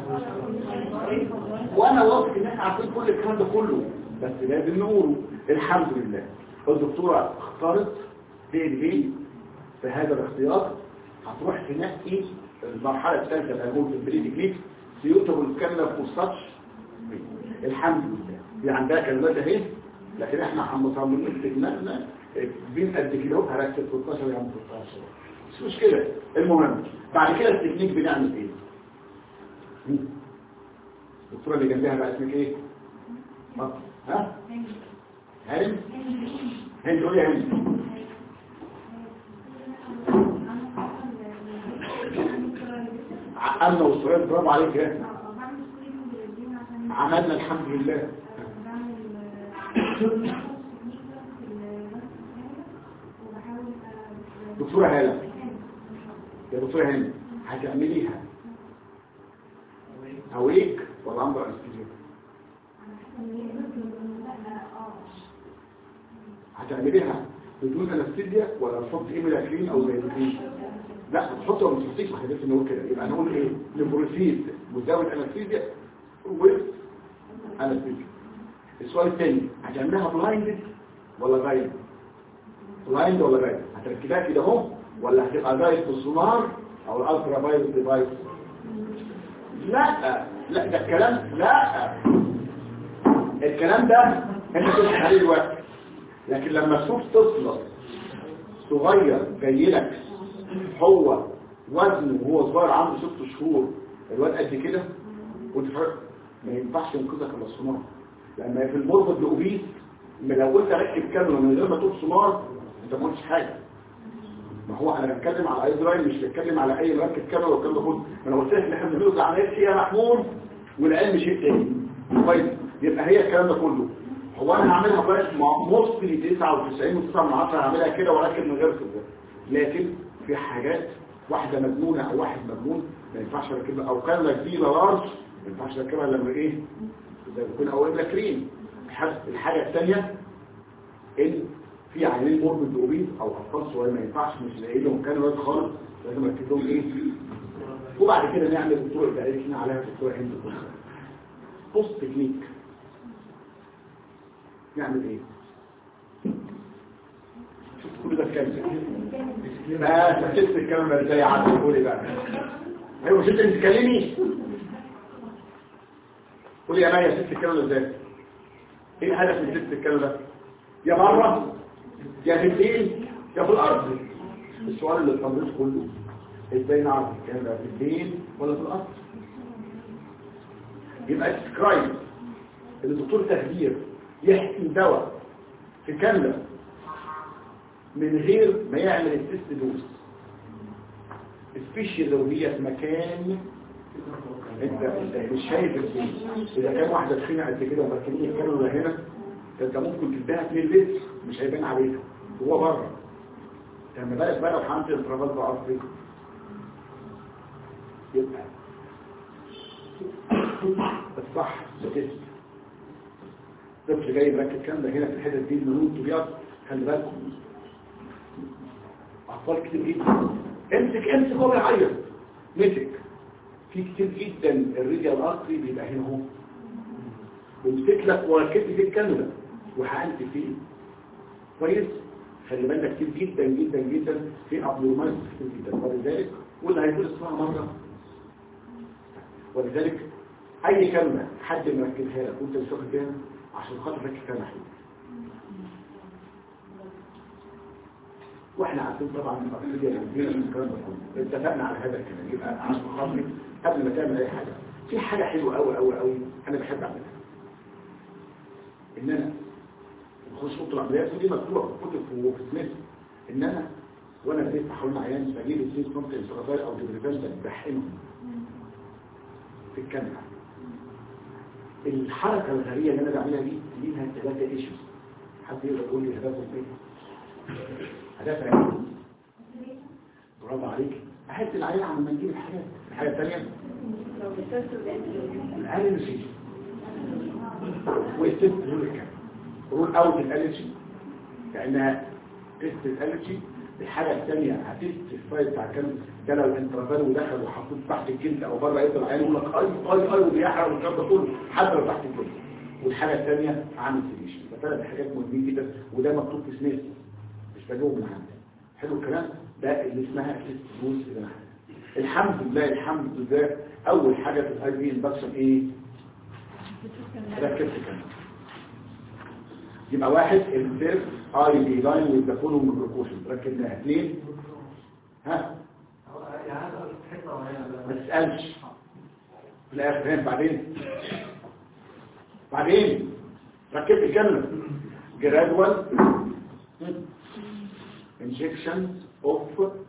وانا واثق ان احنا عارفين كل الكلام ده كله بس لازم نقوله الحمد لله الدكتوره اختارت دي دي في هذا الاختيار هتروح تنقي المرحله الثالثه اللي هنقول في البريد كليك سيوتر الكلمه فوستاتش الحمد لله دي عندها كلمات اهي لكن احنا مصممين في دماغنا بين قد كده اهو هركب 16 يعني 16 مش مشكله المهم بعد كده التكنيك بنعمل ايه مم. الدكتوره اللي جنبها بقى اسمك ايه اتفضل. ها هند هند قولي يا هند عقلنا والسؤال برافو عليك يا عملنا الحمد لله دكتورة هالة يا دكتورة هند هتعمليها هويك ولا امر انستيزيا هتعمليها بدون انستيزيا ولا تحط ايه ملاكين او زي الكريم لا تحط ولا تحطيش ما حدث نقول كده يبقى نقول ايه نبروسيد وزود انستيزيا و انستيزيا السؤال الثاني هتعملها بلايند ولا غايب بلايند ولا غايب هتركبها كده اهو ولا هتبقى غايب بالسونار او الالترا فايروس ديفايس لا لا ده الكلام لا الكلام ده انت تشرح عليه دلوقتي لكن لما تشوف طفل صغير جاي لك هو وزنه وهو صغير عنده ست شهور الواد قد كده وتفرق ما ينفعش ينقذك الا السونار لما في المربط الاوبيس لما لو قلت ركب كاميرا من غير ما تقول سونار انت ما قلتش حاجه ما هو انا بتكلم على اي درايف مش بتكلم على اي مركب كاميرا والكلام ده كله ما انا قلت لك ان احنا بنقول عمليات فيها محمول والعلم شيء تاني كويس يبقى هي الكلام ده كله هو انا هعملها بس مع مصري 99 و9 من 10 هعملها كده ولكن من غير كده لكن في حاجات واحده مجنونه او واحد مجنون ما ينفعش اركبها او كاميرا كبيره لارج ما ينفعش اركبها لما ايه زي ما يكون اول كريم الحاجه الثانيه ان في عينين مربط اوبيز او اطفال صغيرين ما ينفعش مش لاقي لهم كاميرا خالص لازم اركب لهم ايه وبعد كده نعمل الطرق اللي قالت عليها في الطرق عند بوست تكنيك نعمل ايه شوف كل ده كام ما تحسس الكلام ده ازاي عاد قولي بقى ايوه مش انت اللي بتكلمي قولي يا مايا ست الكلام ده ازاي ايه الهدف من ست الكلام ده يا بره يا في الدين يا في الارض السؤال اللي التمريض كله ازاي نعرف الكلام ده في الدين ولا في الارض يبقى تسكرايب الدكتور تخدير يحكم دواء في كاملة من غير ما يعمل التست دوز سبيشال لو هي في مكان انت انت مش شايف الدين اذا كان واحده تخينه قد كده ومركبين الكاميرا هنا فانت ممكن تديها 2 لتر مش هيبان عليها هو بره لما بالك بقى لو حملت الانترافال بقى ارضي يبقى الصح بتست طفل جاي مركب كامله هنا في الحته دي المنون تبيض خلي بالكم اطفال كتير جدا امسك امسك هو بيعيط مسك في كتير جدا الرجل الاصلي بيبقى هنا اهو بيمسك لك وركبت في الكامله وحقنت فيه كويس خلي بالك كتير جدا جدا جدا في ابنورمالز كتير جدا ولذلك واللي هيقول اسمها مره ولذلك اي كلمه حد مركبها لك وانت مش واخد بالك عشان خاطر ركب كلمه حلوه واحنا عارفين طبعا التقصير الكبيره من الكلام ده كله اتفقنا على هذا الكلام يبقى عشان خاطر قبل ما تعمل اي حاجه في حاجه حلوه قوي قوي قوي انا بحب اعملها ان انا بخش اوضه العمليات ودي مكتوبه في كتب وفي سميث ان انا وانا بديت حوالين عيان بجيب السيس ممكن استغفال او ديبريفنت بحقنهم في الكاميرا الحركه الغريبه اللي انا بعملها دي ليها ثلاثه ايشوز حد يقدر يقول لي هدفها ايه هدفها ايه برافو عليك احس العيان عم نجيب الحاجات الحاجه الثانيه لو بتسلسل الالرجي ويتم رول الكلام رول اوت الالرجي لانها تيست الالرجي الحاجه الثانيه هتست الفايل بتاع كام ده لو الانترافال ودخل وحطوه تحت الجلد او بره يفضل عينه يقول لك اي اي اي وبيحرق والكلام ده كله حتى لو تحت الجلد والحاجه الثانيه عامل سيليشن فثلاث حاجات مهمين جدا وده مكتوب في سميث مش بجاوب من عندي حلو الكلام ده اللي اسمها تيست دوز اللي انا الحمد لله الحمد لله اول حاجه في الاي بي اندكشن ايه ركبت كمان يبقى واحد السيرف اي بي لاين وذ ذا فولوينج بريكوشن ركبناها اثنين ها ما تسالش في الاخر هنا بعدين بعدين ركبت الكاميرا جرادوال injection of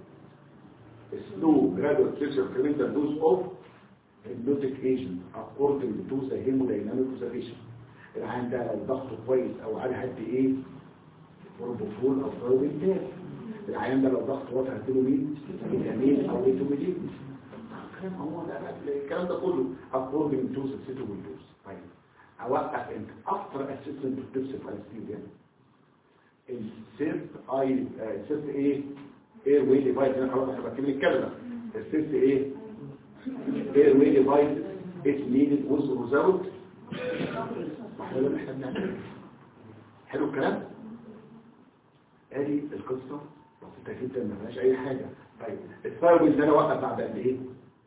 slow gradual pressure incremental dose of hypnotic agent according to the hemodynamic observation العين ده لو ضغطه كويس او على قد ايه بروبوفول او بروبنتال العيان ده لو ضغطه واطي هديله مين فيتامين او فيتامين الكلام هو ده الكلام ده كله according to the suitable dose طيب اوقف انت after assessment of tips of anesthesia السيرت اي السيرت ايه اير واي ديفايس انا خلاص احنا بكمل الكلمه السيرت ايه اير واي ديفايس is needed with without احنا اللي احنا بنعمله حلو الكلام ادي القصه بسيطه جدا ما فيهاش اي حاجه طيب الثايرويد ده انا اوقف بعد قد ايه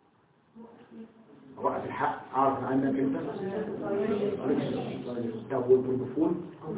اوقف الحق اعرف عنك انت طب والبروفول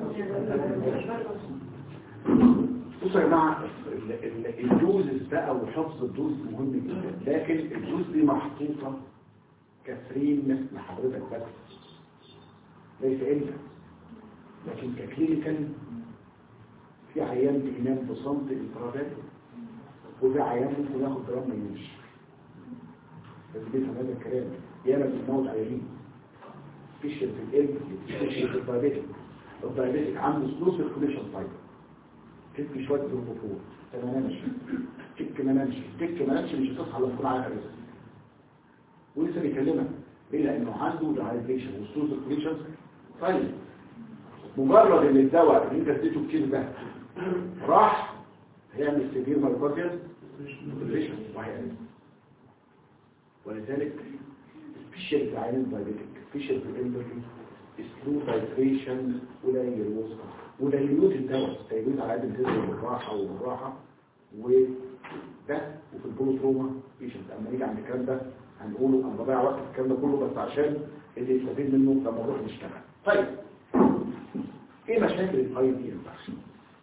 بصوا يا جماعه ال- ال- الدوزز بقى وحفظ الدوز مهم جدا لكن الدوز دي محطوطه كفريم لحضرتك بس ليس انت لكن ككلينيكال في عيان بينام بصمت انفرادات وفي عيان ممكن ياخد جرام ما ينامش بس بيفهم هذا الكلام ياما بيموت عيانين فيشل في القلب فيشل في الدايبيتك الدايبيتك عنده سلو سيركوليشن فايبر تك شويه بروبوفول ما نامش تك ما نامش تك ما نامش مش هتصحى لما تكون على كرسي ولسه بيكلمك ليه لانه عنده دهايدريشن وسلو سيركوليشن طيب مجرد ان الدواء اللي انت اديته كتير ده راح هيعمل سيفير مايكوتيال ديبريشن وهيعمل ولذلك سبيشال في عيان دايبيتك سبيشال في الانترفيو سلو تايتريشن قليل الوسطى ودليلوت الدواء تيجوز على قد الهزة والراحة والراحة وده وفي البروتروما بيشنت اما نيجي عند الكلام ده هنقوله انا بضيع وقت في الكلام ده كله بس عشان اللي يستفيد منه لما نروح نشتغل طيب ايه مشاكل الاي دي انفكشن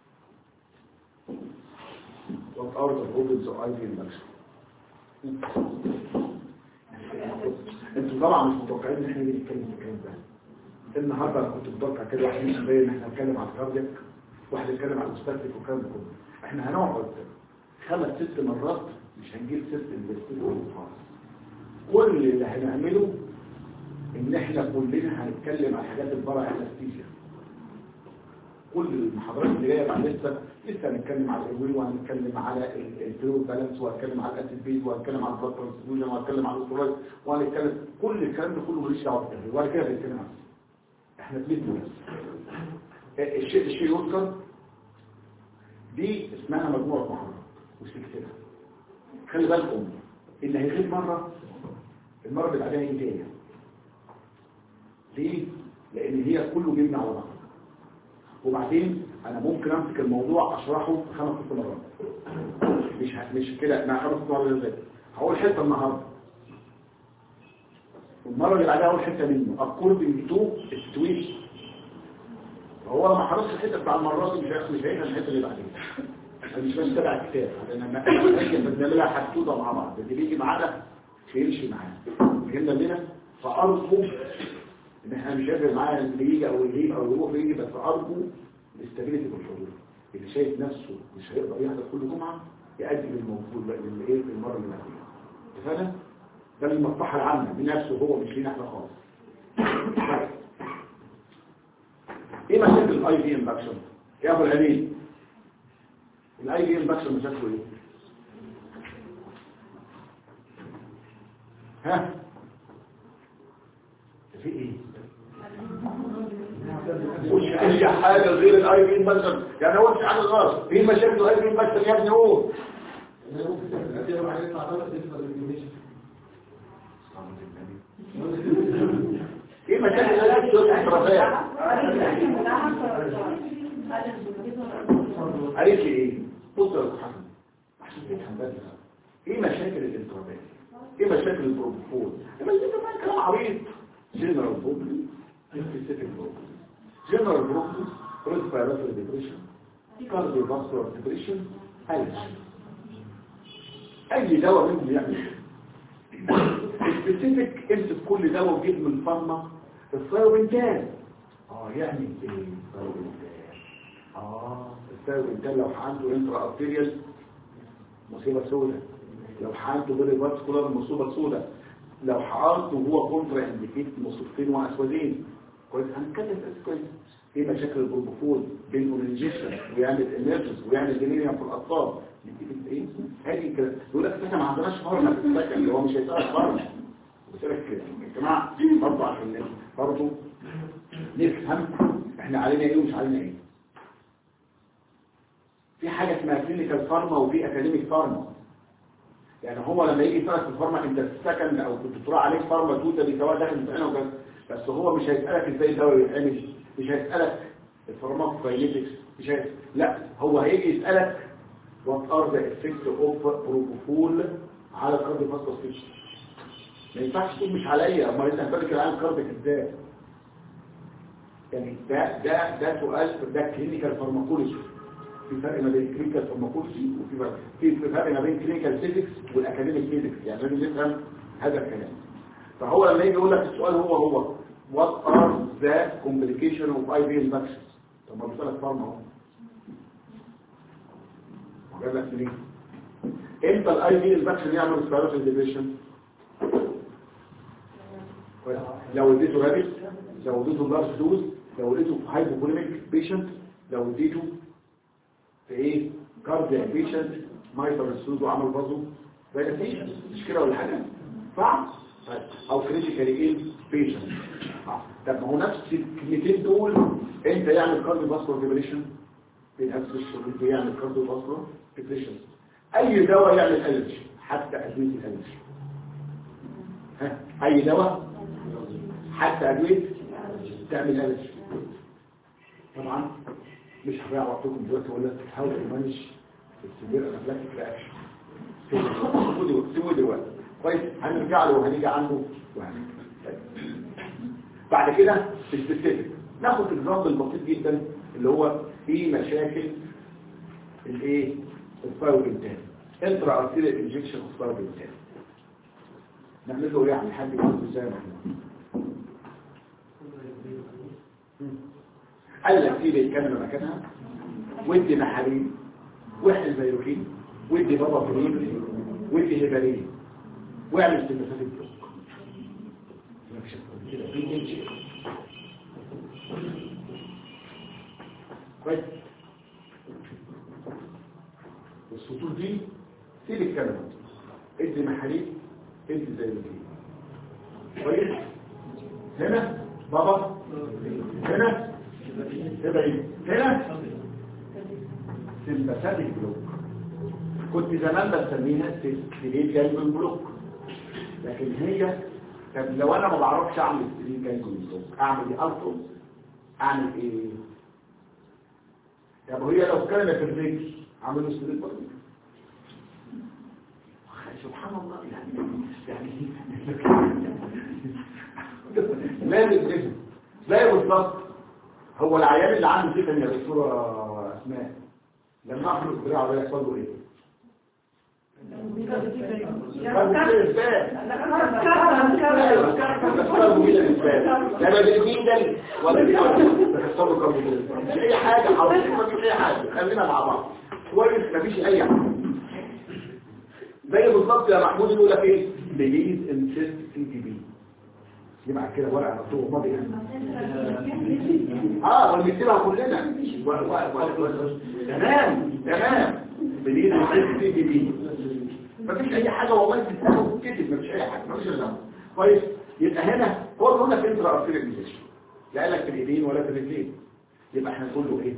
what are the problems of IV induction انتوا طبعا مش متوقعين ان احنا نيجي نتكلم في الكلام ده النهارده انا كنت متوقع كده واحد مش زي ان احنا نتكلم على الكاردياك واحد يتكلم على الاستاتيك والكلام ده كله احنا هنقعد خمس ست مرات مش هنجيب ست انفستيجيشن خالص كل اللي هنعمله ان احنا كلنا هنتكلم على حاجات البرع الاستيشن كل المحاضرات اللي جايه بعد لسه لسه هنتكلم على الاويل وهنتكلم على الفلويد بالانس وهنتكلم على الاسيد بيز وهنتكلم على البلاد ترانسفيوجن وهنتكلم على الاسترويد وهنتكلم كل الكلام ده كله ملوش دعوه بالتغذيه ولا كده بنتكلم عنه احنا بندي بس الشيء الشيء يذكر دي اسمها مجموعة محاضرات وسكتها خلي بالكم ان هيغيب مرة المرة اللي بعدها هي تاني ليه؟ لان هي كله بيبني على بعض وبعدين انا ممكن امسك الموضوع اشرحه خمس ست مرات مش ه- مش كده مع خمس ست مرات زي هقول حته النهارده والمره اللي بعدها اقول حته منه according to situation هو لما حرص الحته بتاع المرات دي مش هياخد مش هيفهم الحته اللي بعدين أنا مش بس تبع الكتاب لان لما اجي بنعملها حدوته مع بعض اللي بيجي معانا بيمشي معانا فهمنا لنا فارجو ان احنا مش هيفرق معايا اللي يجي او اللي يجي او اللي يروح يجي بس ارجو الاستابيليتي بالحضور اللي شايف نفسه مش هيقدر يحضر كل جمعه يقدم الموجود بقى للايه في المره اللي بعديها اتفقنا ده المصلحه العامه بنفسه هو مش لينا احنا خالص ايه مشاكل الاي بي امباكشن يا ابو العليم الاي بي امباكشن مشاكله ايه ها في ايه مش اي حاجه غير الاي بي امباكشن يعني هو مش حاجه غلط ايه مشاكل الاي بي امباكشن يا ابني هو ايه مشاكل الاي بي امباكشن قالت لي ايه بص يا أستاذ حسن عشان تفهم بس ايه مشاكل الانترابات ايه مشاكل البروبوفول ايه مشاكل بقى كلام عبيط جنرال بروبلم سبيسيفيك بروبلم جنرال بروبلم ريسبيراتوري ديبريشن كارديو فاسكولار ديبريشن الرجي اي دواء منهم يعمل سبيسيفيك امسك كل دواء وجيب من فارما الثايروبنتان اه يعني ايه الثايروبنتان اه الثايروبنتان لو عنده انترا ارتيريال مصيبة سوداء لو عنده بيري فاسكولار مصيبة سوداء لو حقنته وهو كونترا انديكيت مصيبتين واسودين كويس هنتكلم بس كويس ايه مشاكل البروبوفول بين الانجكشن ويعمل انرجيز ويعمل ديليريوم في الاطفال نتيجة ايه هذه كده يقول لك احنا ما عندناش فارما في السكن اللي هو مش هيسألك فارما بسألك كده يا جماعه برضه عشان برضه نفهم احنا علينا ايه ومش علينا ايه في حاجة اسمها كلينيكال فارما وفي اكاديميك فارما يعني هو لما يجي يسألك في الفارما انت في السكن او كنت بتروح عليك فارما توتالي سواء داخل الامتحان او كده بس هو مش هيسألك ازاي الدواء يتعمل مش هيسألك الفارماكوكاينيتكس مش هيسألك لا هو هيجي يسألك what are the effects of propofol على الكارديو فاسكولار سيستم ما ينفعش تقول مش عليا امال انت هتفكر العالم كارديك ازاي يعني ده ده ده سؤال ده كلينيكال فارماكولوجي في فرق ما بين كلينيكال فارماكولوجي وفي فرق في فرق ما بين كلينيكال فيزيكس والاكاديميك فيزيكس يعني لازم نفهم هذا الكلام فهو لما يجي يقول لك السؤال هو هو what are the complication of IV infections طب ما بيسألك فارما اهو وجاب لك منين امتى الاي في انفكشن يعمل سبيرال ديبريشن لو اديته رابط لو اديته لارج دوز لو اديته في هايبوكوليميك بيشنت لو اديته في ايه كاردياك بيشنت مايتر السوز وعمل برضه فيريفيشن مش كده ولا حاجه صح طيب. او كريتيكال ايه بيشنت طب ما هو نفس الكلمتين دول انت يعمل كارديو فاسكولار ديبريشن بنفس الشغل بيعمل كارديو فاسكولار ديبريشن اي دواء يعمل الرجي حتى ادويه الالرجي ها اي دواء حتى ادويه تعمل الرجي طبعا مش هضيع وقتكم دلوقتي ولا تحاول تمانش السبير انافلاكتيك رياكشن سيبوه دلوقتي كويس هنرجع له وهنيجي عنه وهنيجي بعد كده السبيسيفيك ناخد اكزامبل بسيط جدا اللي هو في مشاكل الايه الفايروبنتان انترا ارتيريال انجكشن اوف فايروبنتان نعمل له يعني حد يقول ازاي ما احنا قال لك سيب الكاميرا مكانها ودي محاليل واحد فيروكين ودي بابا فريم ودي هيبارين واعمل سيمفاتيك بلوك مفيش أكتر من كده في انجي كويس والسطور دي سيب الكاميرا ادي محاليل ادي فيروكين كويس هنا بابا هنا تبقى ايه هنا سمباثيك بلوك كنت زمان بسميها ستريت جايبن بلوك لكن هي طب لو انا ما بعرفش اعمل ستريت جايبن بلوك اعمل ايه الفو اعمل ايه طب هي لو كانت في الرجل عملوا ستريت برضه سبحان الله يعني يعني لازم لازم زي بالظبط هو العيان اللي عنده كده يا دكتوره اسماء لما اخلص دراعه ده يحصل له ايه؟ لما بالمين ده ولا بيحصل له كاربوهيدرات مش اي حاجه حضرتك ما فيش اي حاجه خلينا مع بعض كويس مفيش اي حاجه زي بالظبط يا محمود يقول لك ايه بليز انسيست سي تي بي يبقى كده ورقه مكتوب ماضي اه ونكتبها كلنا و- و- و- و- تمام تمام بليز انسيست سي تي بي مفيش اي حاجه والله بتتكتب كتب مفيش اي حاجه مفيش الا كويس يبقى هنا كل هنا في انترا ارتيريال انجكشن لا قال لك في الايدين ولا في الرجلين يبقى احنا نقول له ايه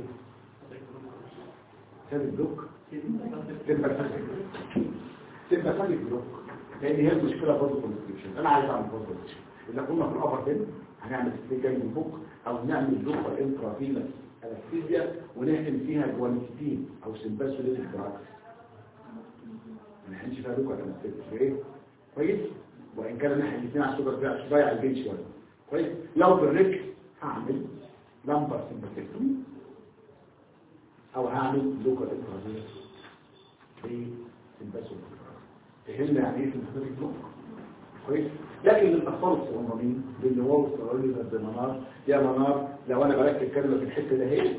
ساب البلوك تبقى تفكر تبقى ثاني بلوك لان هي المشكله برضه في الديسكريبشن انا عايز اعمل برضه اذا كنا في الابر هنا هنعمل ستيجن من فوق او نعمل لوكال انترافينس انستيزيا ونحقن فيها جوانتين او سمباسوليتيك دراكس ما نحقنش فيها لوكال انستيزيا ايه كويس وان كان نحقن الاثنين على السوبر بتاع ضايع البين شويه كويس لو في الرجل هعمل لامبر سمباسيكتومي او هعمل لوكال انترافينس ايه سمباسوليتيك فهمنا يعني ايه سمباثيك بلوك كويس لكن الاطفال الصغننين اللي هو الصغيرين زي منار يا منار لو انا بركب كلمه في الحته ده اهي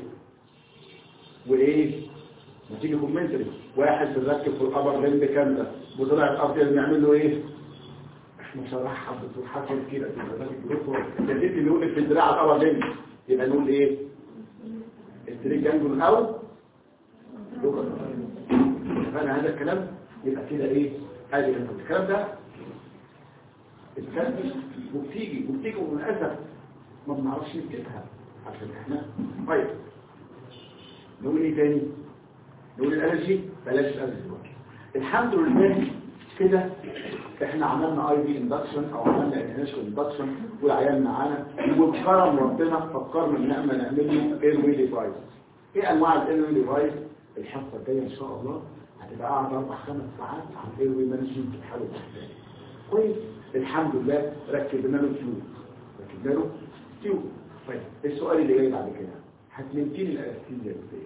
وايه ما تيجي كومنتري واحد بيركب في الابر لمب كامله وطلع الارض نعمل له ايه احنا شرحها الدكتور حسن كده في سمباثيك بلوك يا سيدي اللي يقول لك في الدراع الابر لمب يبقى نقول ايه التريك جانجل او لوكال فانا هذا الكلام يبقى كده ايه ادي الكلام ده الكلام وبتيجي وبتيجي وللاسف ما بنعرفش نكتبها عشان احنا طيب نقول ايه تاني نقول الالرجي بلاش الالرجي دلوقتي الحمد لله كده احنا عملنا اي بي اندكشن او عملنا انهيشن اندكشن والعيال معانا وبكرم ربنا فكرنا ان احنا نعمل له اير وي ديفايس ايه انواع الاير وي ديفايس الحصه الجايه ان شاء الله هتبقى قاعد اربع خمس ساعات عن الاير وي مانجمنت في حاله الإحسان. كويس الحمد لله ركبنا له تيوب ركبنا له تيوب طيب السؤال اللي جاي بعد كده هتمنتين الانستيزيا ازاي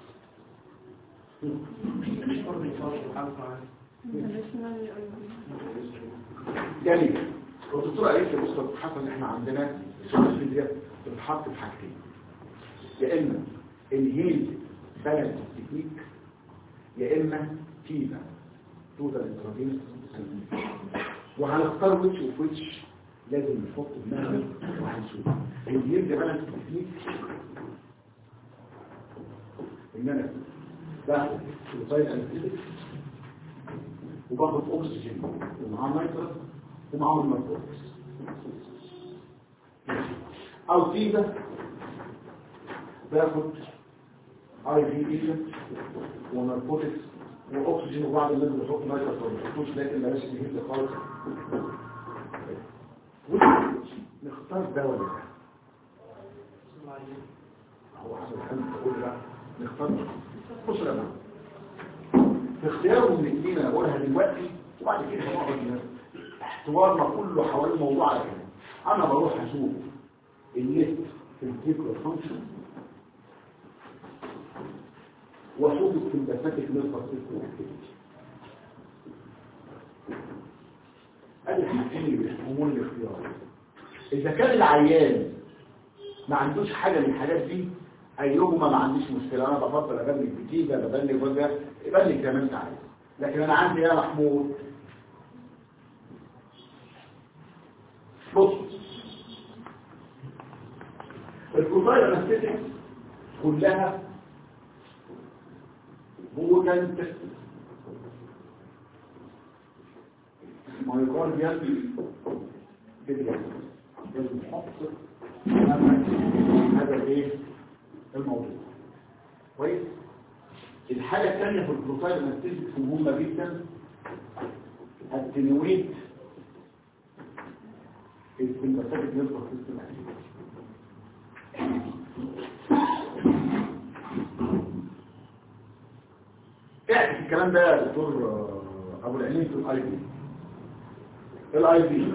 جميل والدكتور قالت لي بص حصل ان احنا عندنا الانستيزيا بتتحط في حاجتين يا اما الهيل بالانس تكنيك يا اما تيبا توتال انترافينس وهنختار ويتش وفويتش لازم نحط دماغنا وهنشوف الهيل بالانس تكنيك ان انا باخد سلطين انستيزيك وباخد اكسجين ومعاه نيترس ومعاه نيتروكس او تيبا باخد اي في ايجنت وناركوتكس واكسجين وبعض الناس بتحط نيتروس ما بتحطوش لكن بلاش الهيد خالص نختار ده ولا ده هو حسب الحمد تقول لا نختار بص يا جماعه في اختياره من الاثنين انا بقولها دلوقتي وبعد كده هنقعد احتوارنا كله حوالين الموضوع على كده انا بروح اشوف النت في الفيكر فانكشن واشوف السمباثيك نيرفس سيستم اكتيفيتي ادي الحاجتين اللي بيحكمون الاختيار اذا كان العيان ما عندوش حاجه من الحاجات دي ايهما ما عنديش مشكله انا بفضل ابلغ بتيجه ببلغ وجه ابلغ زي ما انت عايز لكن انا عندي يا محمود بص الكوزاير انستيتكس كلها بوتنت مايكارديال بيديا لازم نحط هذا الايه الموضوع كويس الحاجة الثانية في البروفايل انستيزيكس مهمة جدا التنويت السمباثيك نيرفس سيستم اعكس الكلام ده يا دكتور آه، ابو العليم في الاي بي الاي بي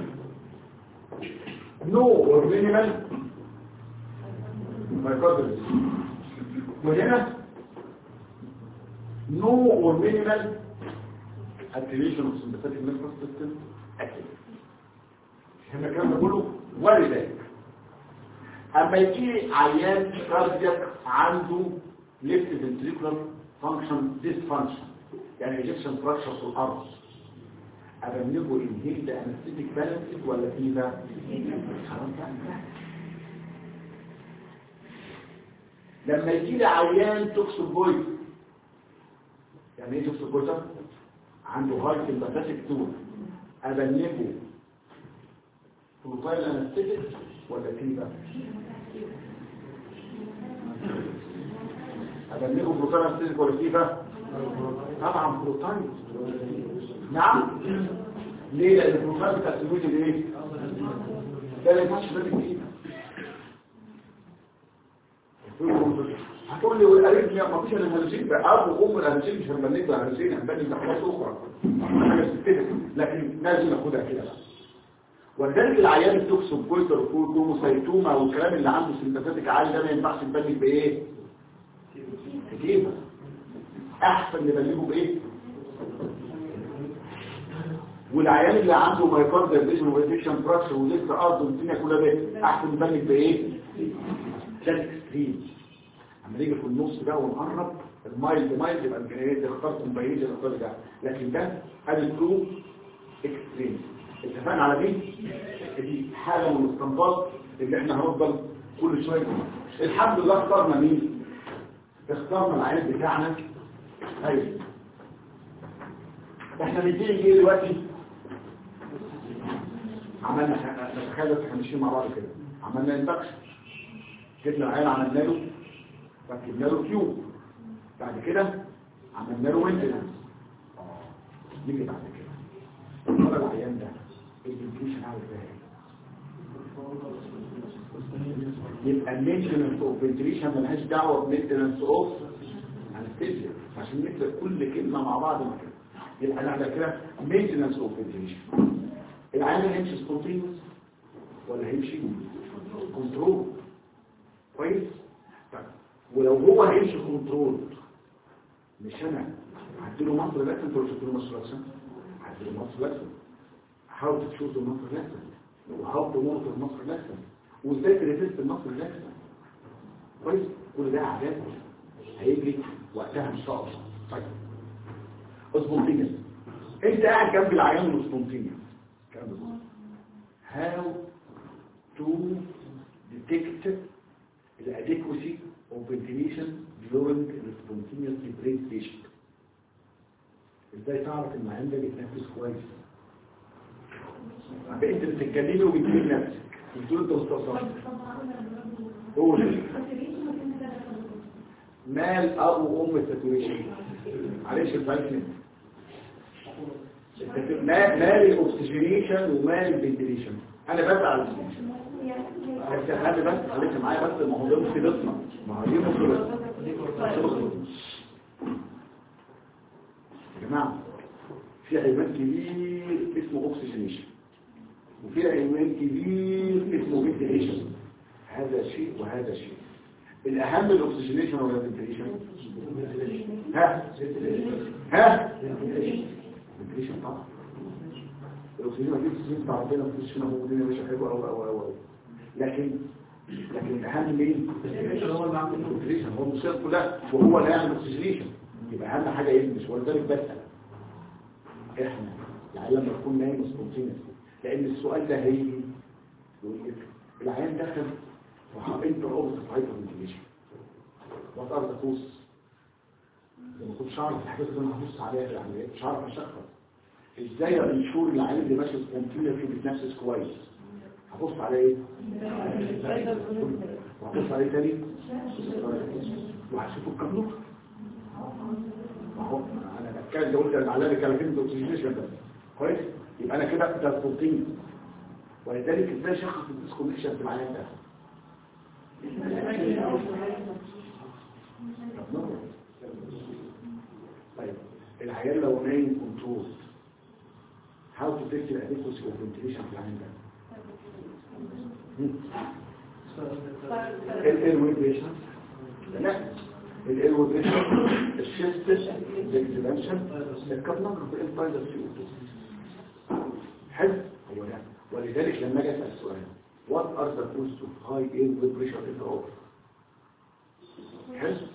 نو اور مينيمال مايكروبيولوجي وهنا no or minimal activation of sympathetic nervous system active هنا الكلام ده كله ولذلك اما يجي عيان كاردياك عنده left ventricular function dysfunction يعني ejection fracture في الارض ابنجه inhaled anesthetic balanced ولا فيها خلاص بقى لما يجي لي عيان توكسوبويد يعني ايه توكسوبويد عنده هاي سمباثيك تون ابنجه بروفايل انستيتيك ولا فيها ابنجه بروفايل انستيتيك ولا فيها طبعا بروتاين نعم ليه لان البروفايل بتاع السلوك الايه ده ما ينفعش بالك فيه هتقول لي والقريب ما فيش الا الهلوسين بقى ابو وام الهلوسين مش هنبنيك الهلوسين هنبني بحاجات اخرى حاجه سبيسيفيك لكن لازم ناخدها كده بقى ولذلك العيان التوكسيك بويتر والكروموسايتوما والكلام اللي عنده سمباثيك عالي ده ما ينفعش نبني بايه كتير احسن نبنيه بايه والعيان اللي عنده مايكارديال ديزن وانفكشن فراكشر ولسه ارض والدنيا كلها ده احسن نبني بايه ده اكستريم اما نيجي في النص ده ونقرب المايلد مايلد يبقى الجنيه اخترت مبين اللي اختار ده لكن ده ادي تو اكستريم اتفقنا على دي دي حاله من الاستنباط اللي احنا هنفضل كل شويه الحمد لله اخترنا مين اخترنا العيان بتاعنا ايوه احنا بنتيجي ايه دلوقتي عملنا نتخيل بس احنا ماشيين مع بعض كده عملنا انتكشن جبنا العيان عملنا له ركبنا له كيوب بعد كده عملنا له مينتنس نيجي بعد كده المره العيان ده الانفليشن عامل ازاي يبقى المينتنس اوف فنتريشن ملهاش دعوه بمينتنس اوف انستيزيا عشان نكتب كل كلمه مع بعض كده يبقى نعمل كده مينتنس اوف فنتريشن العيان هيمشي سبونتينوس ولا هيمشي كنترول كويس طيب ولو هو هيمشي كنترول مش انا هديله مصر لكن انت مش هتديله مصر لكن هديله مصر لكن how to choose the مصر لكن وهاو تو مونيتور مصر لكن وازاي تريزيست المصر لكن كويس كل ده عادات هيجري وقتها ان شاء الله طيب اسبونتينيوس انت قاعد جنب العيان الاسبونتينيوس كلام ده how to detect the adequacy of ventilation during the spontaneously breathed patient ازاي تعرف ان عندك بيتنفس كويس انت بتتكلمي وبتجيب نفسك بتقول انت مستوصف قول مال اب وام الساتوريشن معلش الفايتمنت مال الاكسجينيشن ومال الفنتيليشن انا بسال على الاكسجينيشن بس خلي بس خليك معايا بس ما هو ده مصيبتنا ما هو دي مصيبتنا يا جماعه في عنوان كبير اسمه اوكسجينيشن وفي عنوان كبير اسمه فنتيليشن هذا شيء وهذا شيء الاهم الاكسجينيشن ولا الفنتيليشن ها ها فنتيليشن طبعا الاكسجين ما فيش اكسجين بتاع ربنا ما فيش هنا هو الدنيا ماشيه حلوه قوي قوي قوي لكن لكن الاهم مين هو اللي عامل الاكسجين هو المشكله كلها وهو اللي يعمل الاكسجينيشن يبقى اهم حاجه يلمس ولذلك بسال احنا يعني لما تكون نايم سبونتينيوس لان السؤال ده هيجي يقول لك العيان دخل وانت اوبس هايبر فنتيليشن وتقدر تفوز ما كنتش اعرف الحاجات اللي انا هبص عليها في العمليات مش عارف اشخص ازاي انشور العيان اللي ماشي سبونتينيوس بيتنفس كويس هبص على ايه وهبص على ايه تاني وهشوف الكابلوك اهو انا بتكلم ده قلت المعلمه كلمه اوكسجينيشن بس كويس يبقى انا كده ده البروتين ولذلك ازاي شخص الديسكونكشن في العيان ده طيب العيان لو نايم كنترول how to test the adequacy of ventilation في العيان ده الايروي بريشر لا الايروي بريشر الشيست الاكسلانشن الكابنر في الفايزر سيو حلو هو ده ولذلك لما اجي اسال السؤال what are the causes of high airway pressure in the over حلو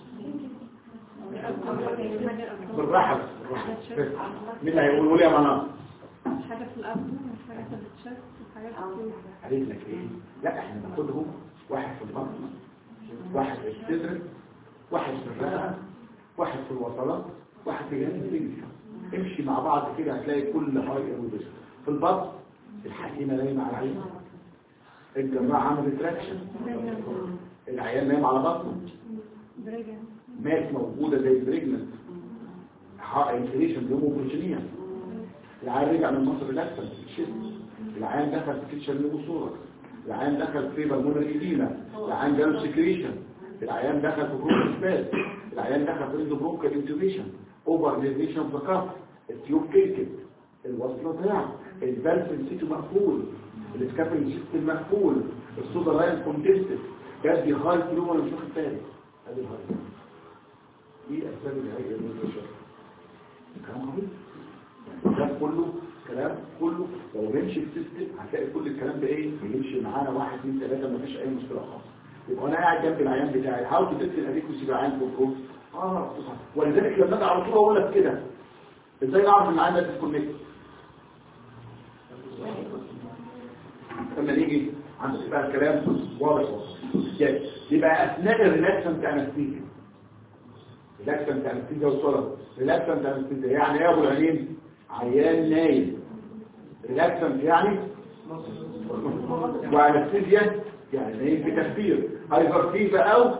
بالراحه بس، بالراحه مين اللي هيقولوا لي يا منار حاجة في الأرض حاجة في الشست حاجة في قالت لك ايه لا احنا بناخدهم واحد في البطن واحد في الصدر واحد في الرئه واحد في الوصلات واحد في جهاز الرجل امشي مع بعض كده هتلاقي كل هاي ايروبيس في البطن الحكيمه نايمه على عينها الجماعه عملت تراكشن العيال نايم على بطنه برجع مات موجوده زي البريجننت انفليشن بيومو بروتينيا العيان رجع من مصر الاكثر الشد العيان دخل في كيتشن نيوصورة العيان دخل في بالمونر ايدينا العيان جاله سكريشن العيان دخل في كروب سباز العيان دخل في ريزو بروكال انتوبيشن اوفر نيزيشن في كف التيوب كيكت الوصل ضياع البلس نسيته مقفول السكابل سيستم مقفول الصودا لاين كونتستد جاب دي هاي فلو ولا مش واخد بالي ادي الهاي ايه اسباب الهاي المنتشر كلام خبيث ده كله كلام كله لو نمشي السيستم هتلاقي كل الكلام ده ايه بيمشي معانا واحد اثنين ثلاثه مفيش اي مشكله خالص يبقى انا قاعد جنب العيان بتاعي هاو تو تكتب اديكوسي بعين كنترول اه ولذلك لما اجي على طول اقول لك كده ازاي نعرف ان العيان ده ديسكونكت لما نيجي عند بقى الكلام واضح يعني يبقى اثناء الريلاكسنت انستيزيا ريلاكسنت انستيزيا والصلاه ريلاكسنت انستيزيا يعني ايه يا ابو العينين عيان نايم ريلاكسنت يعني وانستيزيا يعني نايم في تخدير هايبرتيفا او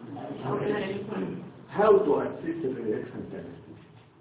how to assist the relaxant anesthesia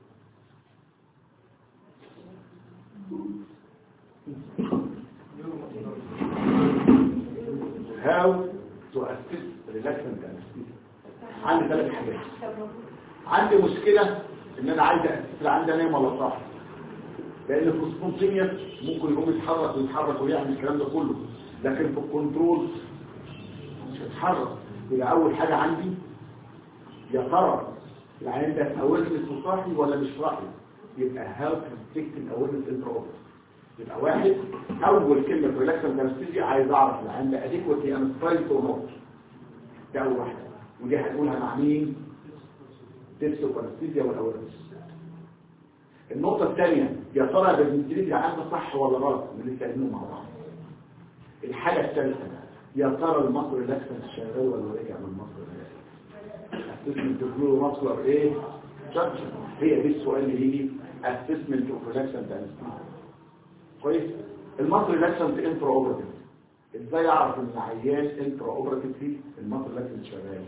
how to assist relaxant anesthesia عندي ثلاث حاجات عندي مشكلة ان انا عايز اسست عندي نايم ولا صاحي لان في السبونتينيوس ممكن يقوم يتحرك ويتحرك ويعمل الكلام ده كله لكن في الكنترول مش هيتحرك يبقى اول حاجة عندي يا ترى العيان ده اورنس صاحي ولا مش صاحي يبقى هاو تفتكت الاورنس انتر يبقى واحد اول كلمه ريلاكسنت انستيزيا عايز اعرف العيان ده اديكوتي انا ستايل اور نوت ده اول واحده ودي هنقولها مع مين تيست اوف انستيزيا والاورنس النقطه الثانيه يا ترى البنتليز العيان ده صح ولا غلط اللي لسه مع بعض الحاجه الثالثه يا ترى المصر ريلاكسنت شغال ولا رجع من مصر اسسمنت فلو ماسكولار ايه جادجن هي دي السؤال اللي يجي اسسمنت اوف ريلاكسنت انستيزيا كويس المصري ريلاكسنت انترا اوبراتيف ازاي اعرف ان العيان انترا اوبراتيف فيه المصري ريلاكسنت شغال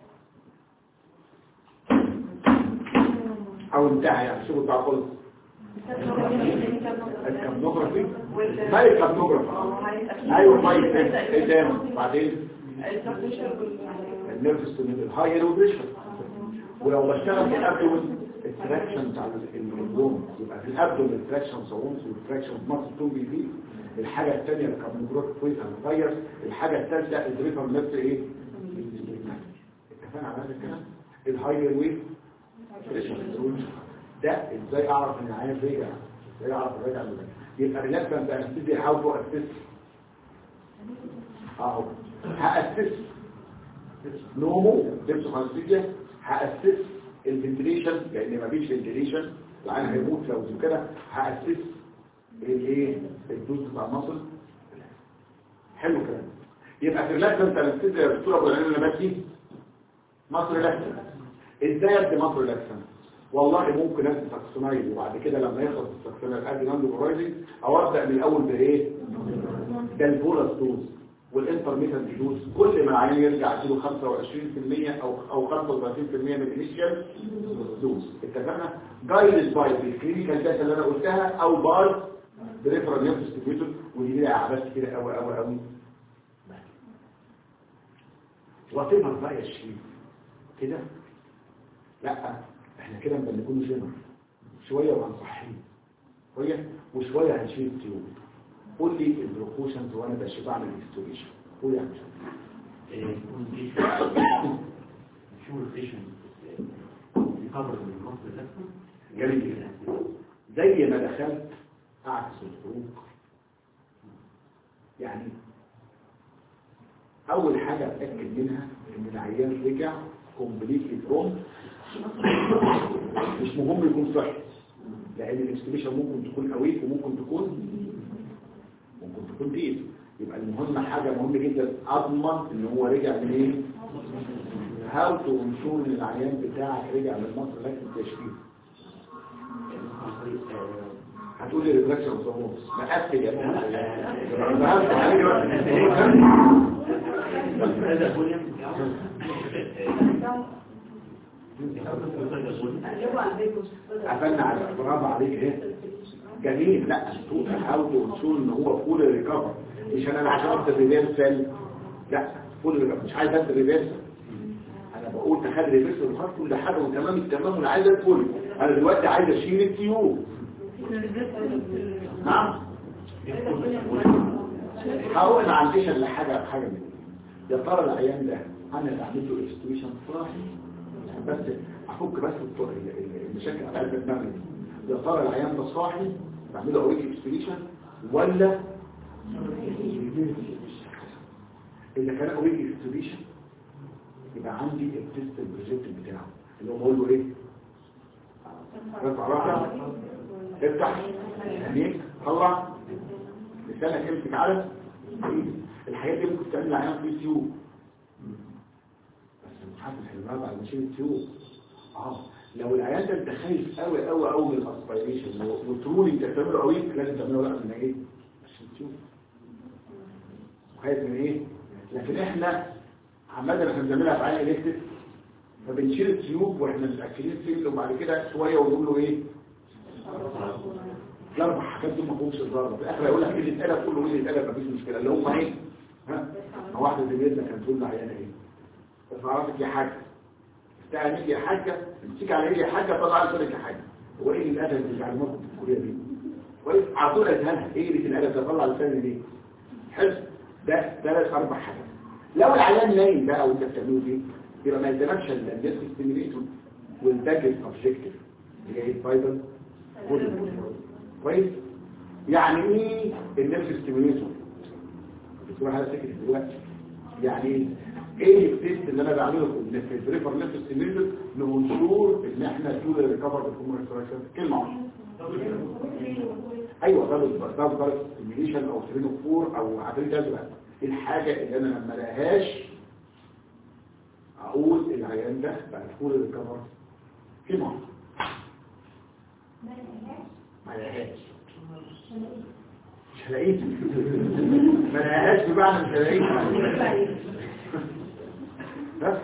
او انتهى يعني شغل بتاع خلص الكابنوجرافي ما هي الكابنوجرافي ايوه طيب ايه تاني بعدين النيرفس ستيميوليشن هاي ايروبريشن ولو بشتغل في الابدومن التراكشن بتاع الابدومن يبقى في الابدومن التراكشن صومس والتراكشن ماسل تون بي في الحاجه الثانيه الكابنوجراف كويس هنغير الحاجه الثالثه الدريفر نفس ايه اتفقنا على هذا الكلام الهاي ايروي ده ازاي اعرف ان العيان رجع ازاي اعرف الرجع ولا لا يبقى ريلاكسنت انستيزيا هاو تو اسس اهو هاسس نومو دبس انستيزيا هاسس الفنتليشن لان مفيش فنتليشن العيان هيموت لو كده هاسس الايه الدوز بتاع المصل حلو كده يبقى في ريلاكسنت انستيزيا يا دكتور ابو العين اللي ماشي مصر ريلاكسنت ازاي ابدا مصر ريلاكسنت والله ممكن ادي ساكسونايد وبعد كده لما يخلص الساكسونايد ادي ناندو برايزنج او ابدا من الاول بايه ده البولس دوز والانترميتنت دوز كل ما العيان يرجع له 25% او او 35% من الانيشال دوز اتفقنا جايدد باي الكلينيكال داتا اللي انا قلتها او باي بريفرال نيرف ستيميوليتور ودي ليها اعداد كتير قوي قوي قوي واتيفر بقى يا شريف كده لا احنا كده نبقى نكون جنر شويه وهنصحيه شويه وشويه هنشيل التيوب قول لي البروكوشنز وانا باش بعمل اكستوريشن قول يا عم شو الفيشن يكبر من المصر الأسفل جميل جدا زي ما دخلت اعكس الخروج يعني اول حاجه اتاكد منها ان العيان رجع كومبليتلي فروم مش مهم يكون صحي لان الاكستيبيشن ممكن تكون قوي وممكن تكون ممكن تكون ديل يبقى المهم حاجه مهمه جدا اضمن ان هو رجع منين هاو تو انشور ان العيان بتاعك رجع من مصر لكن تشكيل هتقولي ريفلكشن اوف مقفل يا ابني مقفل عليك قفلنا على برافو عليك ايه جميل لا تقول هاو تو انشور ان هو فول ريكفر مش انا عشان ابدا ريفيرسال لا فول ريكفر مش عايز ابدا ريفيرسال انا بقول تخلي ريفيرسال وخلاص كل حاجه وتمام التمام وانا عايز الفول انا دلوقتي عايز اشيل التيوب نعم هقول ما عنديش الا حاجه حاجه من دي. يا ترى العيان ده انا اللي عملت له اكستويشن صاحي بس افك بس الط- ال- ال- المشاكل على قد دماغي دي. يا ترى العيان ده صاحي بعمله اوريك اكستويشن ولا اذا كان اوريك اكستويشن يبقى عندي التست البروجكت بتاعه اللي هو بقول له ايه رفع رفع افتح عينيك طلع لسانك امسك على الحاجات دي ممكن تعمل عيان في تيوب بس المحاسب الحلوات على ماشين التيوب اه لو العيان ده انت خايف قوي قوي قوي من الاسبيريشن وترولي انت بتعمله قوي لازم تعمله لا من ايه عشان التيوب خايف من ايه لكن احنا عمالنا احنا بنعملها في عين الكتف فبنشيل التيوب واحنا متاكدين فيه وبعد كده شويه ونقول له ايه الاربع حاجات دول ما فيهمش الضرر في الاخر يقول لك ايه اللي اتقلب كله ايه اللي اتقلب مفيش مشكله اللي هم ايه ها ما واحده زميلتنا كانت تقول لي عيانه ايه بس عرفت يا حاجه استعنيك يا حاجه امسك على ايه يا حاجه طلع لي صدرك يا حاجه هو ايه اللي الادب اللي علموه في الكليه دي كويس على طول اتهانها ايه اللي في الادب ده طلع لساني ليه حلو ده ثلاث اربع حاجات لو العيان نايم بقى وانت بتعمله فيه يبقى ما يلزمكش الناس ستيميليتور والباكج اوبجكتيف اللي هي الفايبر كويس يعني ايه النفس ستيميليتور بتقول حاجه سكت دلوقتي يعني ايه ايه التست اللي انا بعمله في البريفر نفس ستيميليتور ننشور ان احنا طول الريكفر بتكون ريستوريشن كلمه واحده ايوه ده بالظبط ده بالظبط ستيميليشن او سيرينوفور او عفريت ازرق الحاجه اللي انا لما لقاهاش اقول العيان ده بقى طول الريكفر كلمه واحده ما لقاهاش مش هلاقيه ما لقاهاش بمعنى مش هلاقيه بس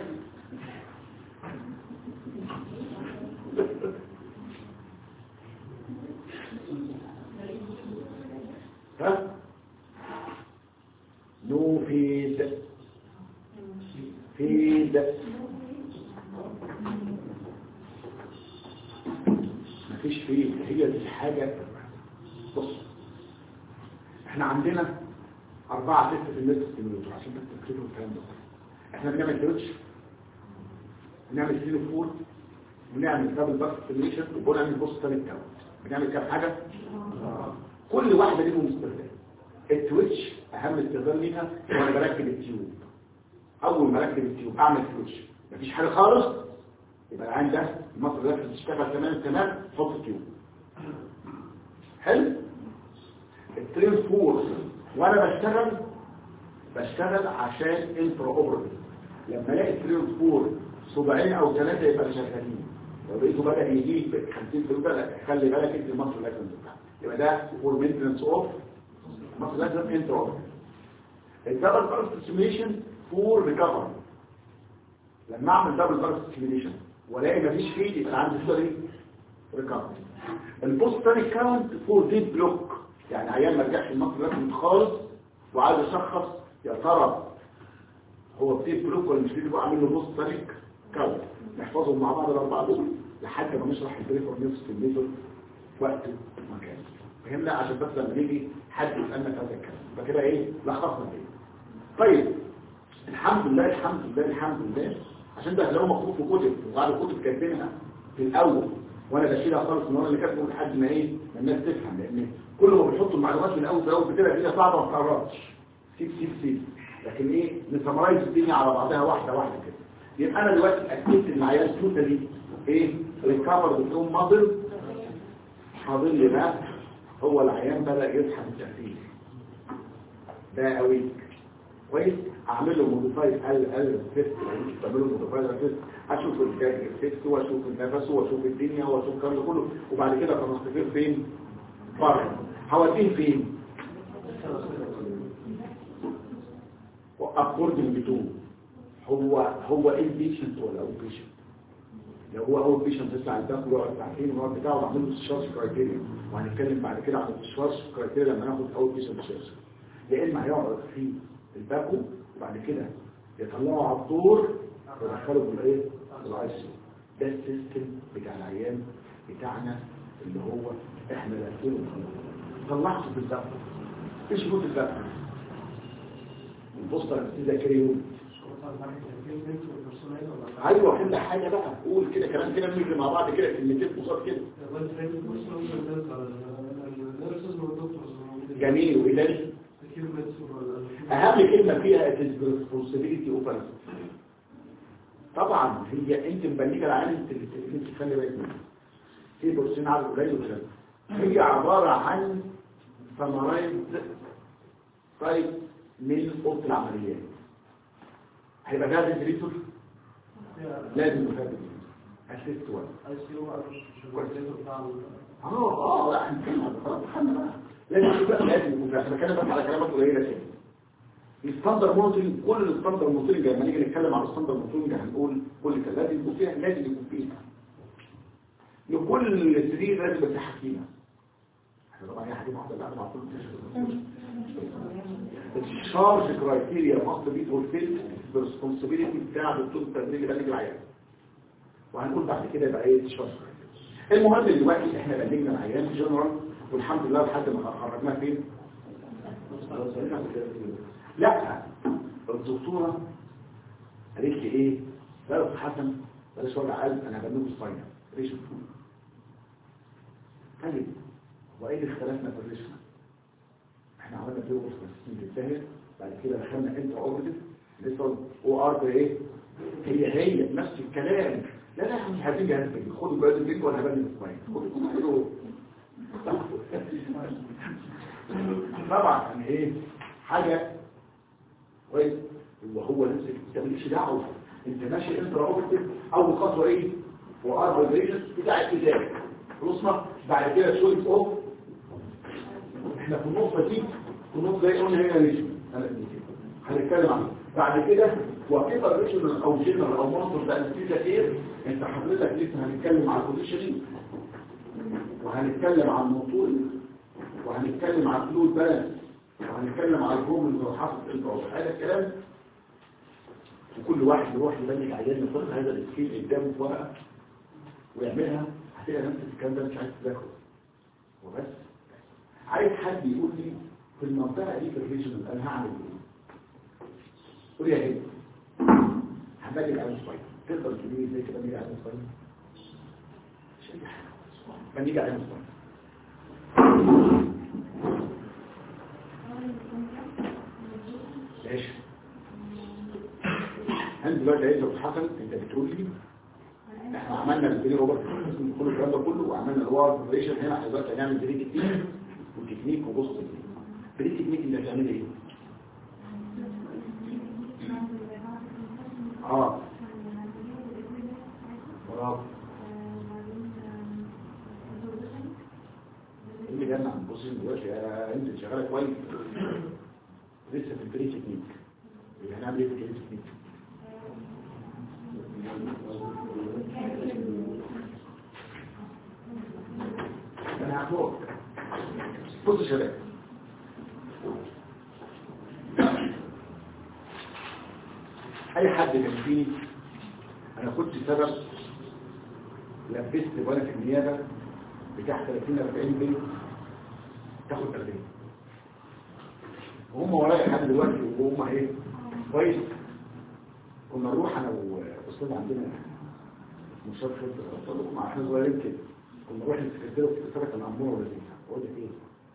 ها نوفيد فيد مفيش فيد هي دي الحاجة بص احنا عندنا أربعة ستة في النت ستيميولوتر عشان بس تكتبوا الكلام ده احنا بنعمل كروتش بنعمل سيلو فور بنعمل دبل باك ستيميوليشن وبنعمل بوست ثاني كاونت بنعمل كام حاجة كل واحدة ليهم استخدام التويتش اهم استخدام ليها هو انا بركب التيوب اول ما اركب التيوب اعمل تويتش مفيش حاجة خالص يبقى العين ده المصر ده تشتغل تمام تمام حط التيوب حلو الترين فور وانا بشتغل بشتغل عشان انترا اوبرتيف لما الاقي الترين فور صباعين او ثلاثه يبقى شغالين لو لقيته بدا يجيب 50 كيلو لا خلي بالك انت المصر لازم بتاعك يبقى ده فور مينتنس اوف مصر لازم انت اوف الدبل بارس ستيميشن فور ريكفر لما اعمل دبل بارس ستيميشن والاقي مفيش فيه يبقى عندي ستوري ريكفر البوست تاني كاونت فور ديب بلوك يعني عيال ما رجعش المصر لازم خالص وعايز اشخص يا ترى هو بديب بلوك ولا مش بديب اعمل له بوست تاني كاونت نحفظهم مع بعض الاربعه دول لحد ما نشرح البريفور نفس في الميثود وقت ومكان فهمنا عشان بس لما نيجي حد يسالنا هذا الكلام فكده ايه لخصنا ايه طيب الحمد لله الحمد لله الحمد لله عشان ده هتلاقوه مكتوب في كتب وبعد الكتب كاتبينها في الاول وانا بشيلها خالص من ورا اللي كاتبه لحد ما ايه ما الناس تفهم لان كل ما بنحط المعلومات من الاول في الاول بتبقى الدنيا صعبه ما بتعرفش سيب سيب سيب لكن ايه نسمرايز الدنيا على بعضها واحده واحده كده يبقى انا دلوقتي اكدت ان العيال توتالي ايه ريكفر بتقوم مضل فاضل لي بقى هو العيان بدا يسحب التأثير ده قوي كويس اعمل له موديفاي ال ال تيست اعمل له موديفاي تيست اشوف التيست واشوف النفس واشوف الدنيا واشوف الكلام ده كله وبعد كده ترانسفير فين بره هوديه فين اكوردنج تو هو هو ايه بيشنت ولا او بيشنت لو هو اول بيشنت تسمع الدم ويقعد ساعتين والوقت بتاعه بعمل له استشارة كرايتيريا وهنتكلم بعد كده عن الاستشارة كرايتيريا لما ناخد اول بيشنت شيرس يا اما هيقعد في الباكو وبعد كده يطلعوا على الدور ويدخلوا بالايه بالاي سي ده السيستم بتاع العيان بتاعنا اللي هو احنا لازم طلعته في الباكو ايش موت الباكو البوستر ده كريون ايوه كل حاجه بقى قول كده كلام كده نيجي مع بعض كده كلمتين قصاد كده جميل وإداري أهم كلمة فيها responsibility of us طبعا هي انت مبلغه العالم انت اللي انت تخلي بالك منها في بورسين عدد قليل وكده هي عبارة عن ثمرين طيب من اوضه العمليات هيبقى ده فنتريتور لازم يبقى اسيست وان اه اه لا هنتكلم خلاص خلينا بقى لازم يبقى لازم يبقى احنا بنتكلم بس على كلامات قليله كده الستاندر مونترنج كل الستاندر مونترنج لما نيجي نتكلم على الستاندر مونترنج هنقول كل كده لازم يكون فيها لازم يكون فيها لكل سرير لازم يبقى حكيمه احنا طبعا هي حكيمه واحده اللي مع كل الشارج كرايتيريا ماست بي فولفيل بالريسبونسبيلتي بتاع دكتور التدريب اللي العيان وهنقول بعد كده يبقى ايه الشارج المهم دلوقتي احنا بلغنا العيان في جنرال والحمد لله لحد ما خرجناه فين لا الدكتوره قالت لي ايه لا يا حسن بلاش وجع قلب انا هبنوك سباينر ريشن طيب وايه اللي اختلفنا في الريشن احنا عملنا فيه وصف السنين تتسهل بعد كده دخلنا انت اوبريتيف لسه او ار ايه هي هي نفس الكلام لا لا مش عايزين جهاز بيجي خدوا جهاز البيت وانا هبني سباينر خدوا خدوا طبعا يعني ايه حاجة كويس وهو نفسك انت مالكش دعوه انت ماشي انت اوبتيف اول خطوه ايه واربع ريجن بتاع الكتاب خلصنا بعد كده شويه اوف احنا في النقطه دي في النقطه دي قلنا هنا ريجن هنتكلم عنها بعد كده وكيف الريجن او جنرال او مصدر ده انستيزا ايه انت حضرتك لسه هنتكلم عن البوزيشننج وهنتكلم عن موضوع وهنتكلم عن فلويد بالانس وهنتكلم عن الهرمون وحفظ الانتراج هذا الكلام وكل واحد يروح يبني عيان يحط هذا السكيل قدامه في ورقه ويعملها هتلاقي نفس الكلام ده مش عايز تذاكره وبس عايز حد يقول لي في المنطقه دي في الريجنال انا هعمل ايه قول يا هند هبني العين شويه تقدر تقول لي ازاي كده بني العين شويه مش اي حاجه بني العين شويه ماشي انت دلوقتي عايز حسن انت بتقول لي احنا عملنا البري اوفر كل الكلام ده كله وعملنا الوار بريشن هنا احنا دلوقتي هنعمل بري تكنيك وتكنيك وبص بري تكنيك اللي هتعمل ايه اه برافو عيان عن بوزيشن دلوقتي يا انت شغاله كويس لسه في البري تكنيك يعني هنعمل ايه في البري تكنيك انا هقول بص يا شباب اي حد يكفيني انا كنت سبب لبست وانا في النيابه بتاع 30 40 بنت تاخد 30 وهم ورايا لحد دلوقتي وهم ايه كويس كنا نروح انا واستاذ عندنا مشرف قلت لكم احنا صغيرين كده كنا نروح للسكرتيره والسكرتيره كان عندنا ولدين اقول لك ايه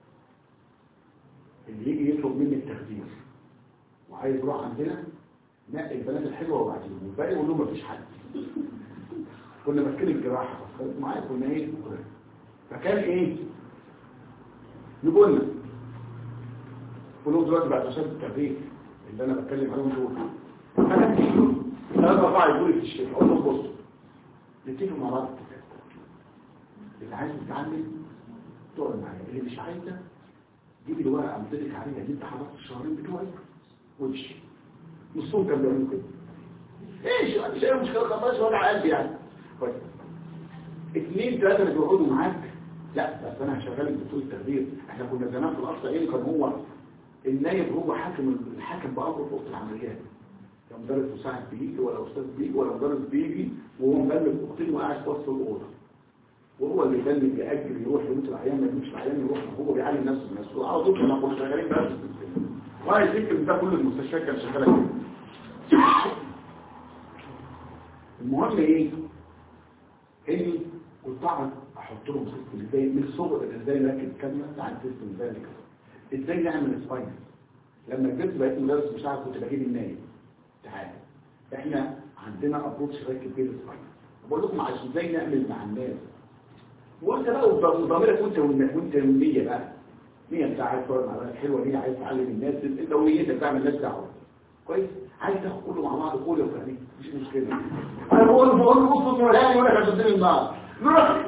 اللي يجي يطلب مني التخدير وعايز يروح عندنا نقي البنات الحلوه وبعدين والباقي يقول له مفيش حد كنا ماسكين الجراحه فكرت معايا كنا ايه فكان ايه يقول لنا كلهم دلوقتي بعد عشان التغذيه اللي انا بتكلم عليهم دول فانا ثلاثة أربعة يقولوا لي في الشيء أقول لهم بصوا نتفقوا مع بعض اتفاق اللي عايز يتعلم تقعد معايا اللي مش عايزة جيب لي ورقة أمتلك عليها اللي أنت حضرت الشهرين بتوعي وامشي نصهم كانوا بيعملوا كده ايش مش اي مشكلة خلاص ولا على قلبي يعني كويس اثنين ثلاثة اللي بيقعدوا معاك لا بس انا هشغلك بطول التخدير احنا كنا زمان في الاصل ايه كان هو النايب هو حاكم الحاكم بأمر في وقت العمليات لا مدرس مساعد بيجي ولا استاذ بيجي ولا مدرس بيجي وهو مبلغ اختين وقاعد في وسط الاوضه وهو اللي يبلغ بيأجل يروح يموت العيان ما يموتش العيان يروح هو بيعلم نفسه بنفسه على طول كنا كنا شغالين بس وانا يفتكر ده كل المستشفيات كانت شغاله كده المهم ايه اني كنت اقعد احط لهم سيستم ازاي من الصبح ازاي نركب كلمه عن سيستم ازاي نكتب ازاي نعمل سباينس لما كبرت بقيت مدرس مش عارف كنت بجيب النايم تعالى احنا عندنا ابروتش راكب بيه السباينس بقول لكم عشان ازاي نعمل مع الناس وانت بقى وضميرك وانت وانت والنية بقى نية انت عايز تقعد مع ناس حلوه نية عايز تعلم الناس انت ونيتك تعمل ناس دعوه كويس عايز تاخد كله مع بعض كله وفاهمين مش مشكله انا بقول بقول له بص ولا يقول لك هتديني النار نروح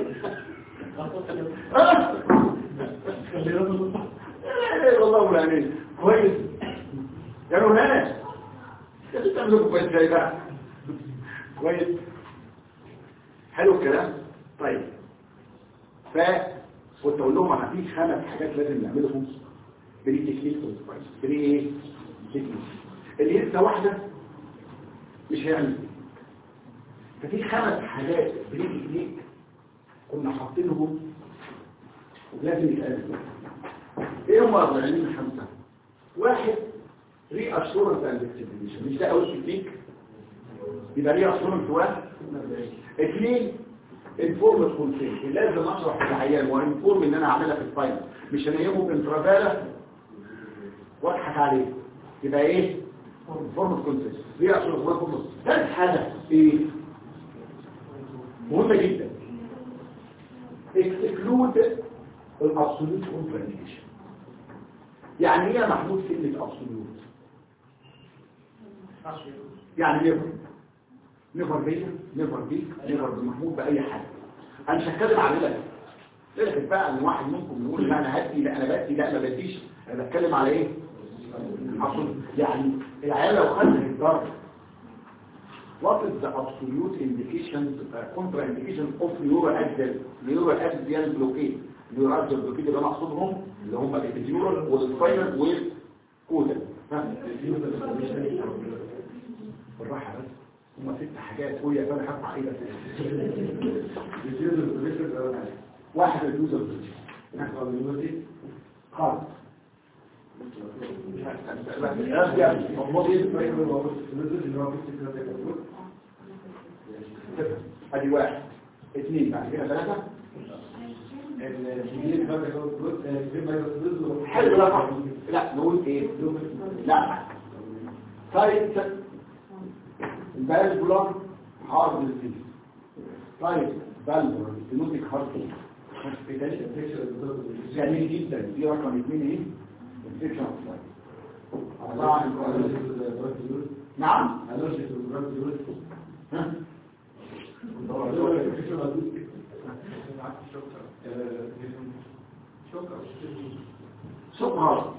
والله العظيم كويس يا ناس يا ست تعملوا كويس زي بقى كويس حلو الكلام طيب ف كنت اقول لهم انا في خمس حاجات لازم نعملهم بري تكنيك كويس بري ايه تكنيك اللي لسه واحده مش هيعمل ففي خمس حاجات بري تكنيك كنا حاطينهم ولازم يتقالوا ايه هم الاربعين خمسه واحد ري اشورنس اند اكسبليشن مش ده اول تكنيك يبقى ري اشورنس واحد اثنين انفورم كونسنت لازم اشرح للعيان وانفورم ان انا اعملها في الفاينل مش هنيمه بانترافالا واضحك عليه يبقى ايه انفورم كونسنت ري اشورنس واحد ثالث حاجه ايه مهمه جدا اكسكلود الابسولوت كونتراديكشن يعني ايه يا محمود كلمه ابسولوت يعني نيفر نيفر بيا نيفر بيك نيفر بمحمود باي حاجه انا مش هتكلم عن ده لكن بقى ان واحد منكم يقول لا انا هدي لا انا بدي لا ما بديش انا بتكلم على ايه absolute. يعني العيال لو خدت الضرب what is the absolute indication uh, contraindication of neuroaxial neuroaxial blockade neuroaxial blockade اللي انا اقصدهم اللي هم الابيديورال والسباينال والكودال بالراحه بس هم ست حاجات قول يا فندم هرفع ايدك واحد اليوزر خالص ادي واحد اثنين بعد كده ثلاثة حلو لا صح لا نقول ايه لا طيب الباس بلوك هارد ديزيز طيب بالبر سينوتيك هارد جميل جدا دي رقم اثنين ايه انفكشن نعم ها شوف غلط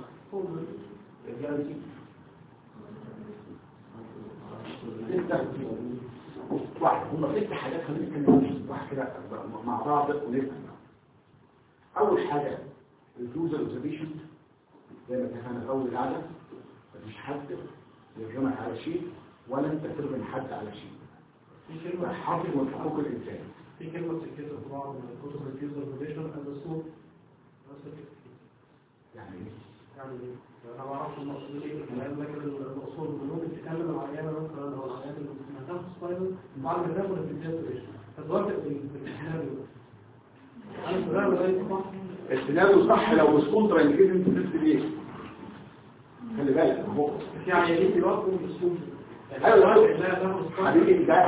ستة واحد هم ست حاجات خلينا نتكلم واحد كده مع بعض ونفهم اول حاجه اليوزر اوبزرفيشن زي ما اتفقنا في اول العدد مفيش حد يرجمك على شيء ولا انت ترغم حد على شيء في كلمة حافظ من حقوق الانسان في كلمة بتتكتب في بعض من كتب الريفيوزر ريليشن از اسمه يعني ايه يعني ايه؟ انا ما اعرفش المقصود ايه الكلام لكن المقصود ممكن تتكلم العيانه مثلا او العيان اللي هتاخد سباينال بعد ما تاخد الريفيوزر ريليشن فتوافق بالسيناريو انا السيناريو ده يصح السيناريو صح لو مش كونترا انديكيشن انت تكتب ايه خلي بالك هو في عيانين بيوافقوا بالاسلوب أيوة. ايوه حبيبي ده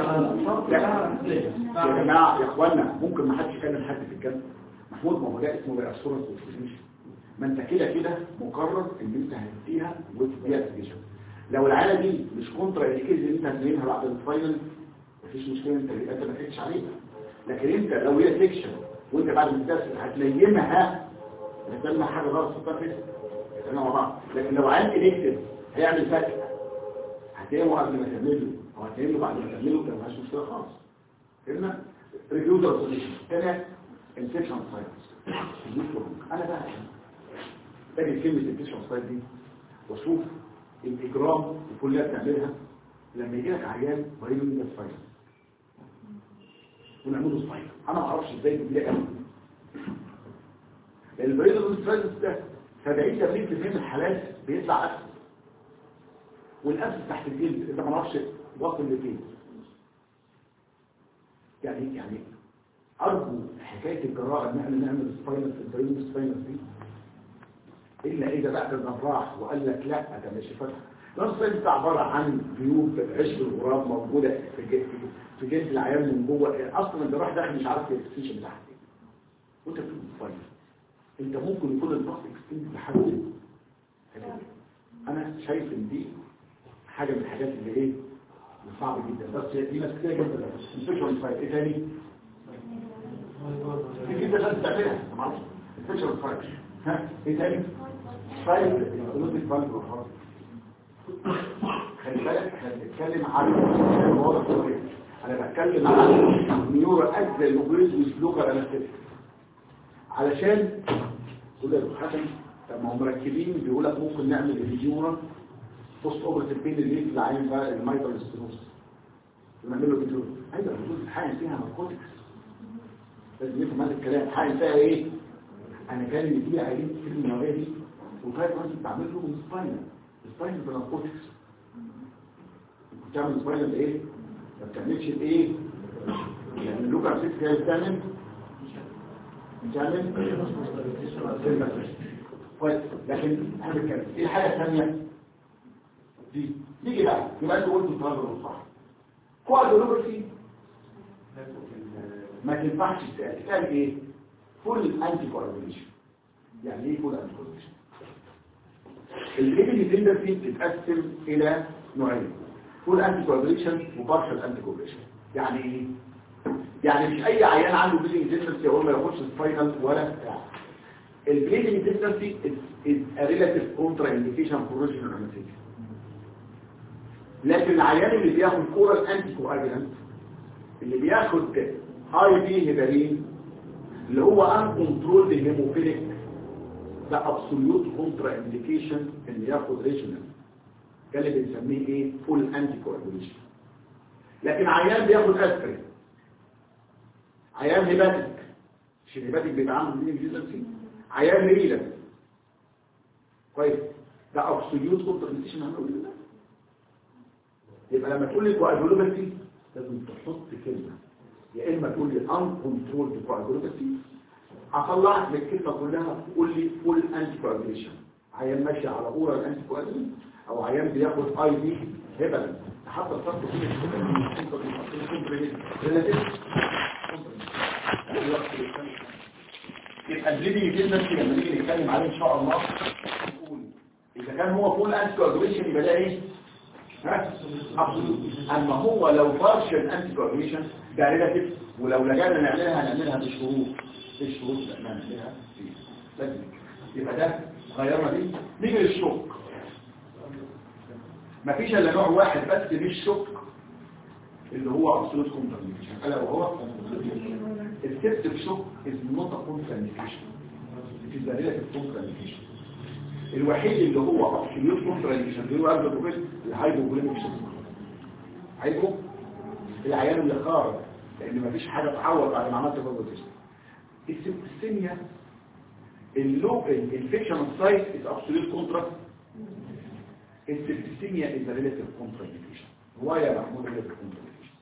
يا جماعه يا اخوانا ممكن ما حدش يكلم حد في الكلام محمود ما هو ده اسمه بقى الصوره ما انت كده كده مقرر ان انت هتديها وتديها ابلكيشن لو العاله دي مش كونترا انديكيشن انت هتلاقيها بعد الفاينل مفيش مشكله انت انت ما تكتش عليها لكن انت لو هي سيكشن وانت بعد ما تدرس هتليمها هتعمل حاجه غلط في الطرف مع بعض لكن لو عندي نكتب هيعمل فتح هتلاقيه قبل ما تعمله او هتلاقيه بعد ما تعمله كان مفيش مشكله خالص فهمنا ريفيوزر سوليوشن تاني انفكشن سايتس انا بقى باجي كلمه انفكشن سايت دي واشوف الاجرام وكلها بتعملها لما يجي لك عيان مريض من السايت ونعمله سايت انا ما اعرفش ازاي بيلاقي المريض من السايت ده 70 80% من الحالات بيطلع اسف والأسف تحت الجلد انت ما نعرفش واصل لفين يعني يعني أرجو حكاية الجراءة ان احنا نعمل سباينس البريم سباينس دي إلا إذا بقى كان راح وقال لك لا ده مش فتح نص ده عبارة عن جيوب عشب الغراب موجودة في جلد في جلد العيان من جوه أصلا الجراح داخل مش عارف الاكستنشن بتاعها ايه وانت بتقول سباينس انت ممكن يكون الضغط اكستنشن لحد انا شايف ان دي حاجة من الحاجات اللي ايه اللي صعبة جدا بس دي ناس كتير جدا الفكرة فايت ايه تاني في كده ناس بتعملها ما اعرفش الفكرة فايت ها ايه تاني فايت الكلوزيك فايت خلي بالك احنا بنتكلم عن الموضوع الطبيعي انا بتكلم عن نيورو اجزاء الموبيلز والسلوكر انستيك علشان تقول لك حسن طب ما هم مركبين بيقول لك ممكن نعمل الفيديورا بوست اوبرتيف بين اللي في العين بقى المايترال ستينوز ونعمل له فيديو ايوه الفيديو حاجه فيها ناركوتكس لازم نفهم هذا الكلام حاجه فيها ايه انا كان اللي فيها عينين في النوعيه دي وكانت لازم تعمل له سباينال سباينال بناركوتكس بتعمل سباينال بايه ما بتعملش بايه يعني اللوكا سيكس كده بتعمل بتعمل كويس لكن احنا بنتكلم ايه الحاجه الثانيه دي نيجي بقى يبقى انت قلت الكلام صح كوادرولوجي ما تنفعش تتقال تتقال ايه فول انتي كوادرولوجي يعني ايه فول انتي كوادرولوجي الليبل تندرسي بتتقسم الى نوعين فول انتي كوادروليشن وبارشل انتي كوادروليشن يعني ايه يعني مش اي عيان عنده بيلينج تندرسي يقول ما ياخدش سباينال ولا بتاع البليدنج تندرسي is a relative contraindication for regional anesthesia لكن العيان اللي بياخد كورال انتي كواجلانت اللي بياخد اي بي هيبرين اللي هو ان كنترول هيموفيليك ده ابسوليوت كونترا انديكيشن ان ياخد ريجنال ده اللي بنسميه ايه فول انتي كواجوليشن لكن عيان بياخد اسبرين عيان هيباتيك مش الهيباتيك بيتعامل مين الجيزنسي عيان ريلا كويس ده ابسوليوت كونترا انديكيشن هنقول ده يبقى لما تقول لي كواجولوباسي لازم تحط كلمة يا إما تقول لي ان كنترول كواجولوباسي هطلعك من الكلمة كلها تقول لي فول انتي كواجوليشن عيان ماشي على اورال انتي كواجوليشن او عيان بياخد اي بي هبل حتى الفرق يبقى البليدنج تندنسي لما نيجي نتكلم عليه ان شاء الله نقول اذا كان هو فول انتي كواجوليشن يبقى ده ايه absolute اما هو لو partial anti coagulation ده relative ولو لجانا نعملها هنعملها بشروط الشروط اللي احنا هنعملها فيه لازم يبقى ده غيرنا دي نيجي للشوك مفيش الا نوع واحد بس من الشوك اللي هو absolute contraindication الا وهو السيبتيك شوك is not a contraindication it is a relative contraindication الوحيد اللي هو absolute contraindication اللي هو قبل البروفيس الهايبوبوليميك شوك هايبو العيان اللي خارج لان مفيش حاجه تعوض بعد ما عملت كونفرتيشن السيبتيسيميا اللو الانفكشن سايت از ابسوليوت كونترا السيبتيسيميا از ريليتيف كونترانديكيشن هو يا محمود ريليتيف كونترانديكيشن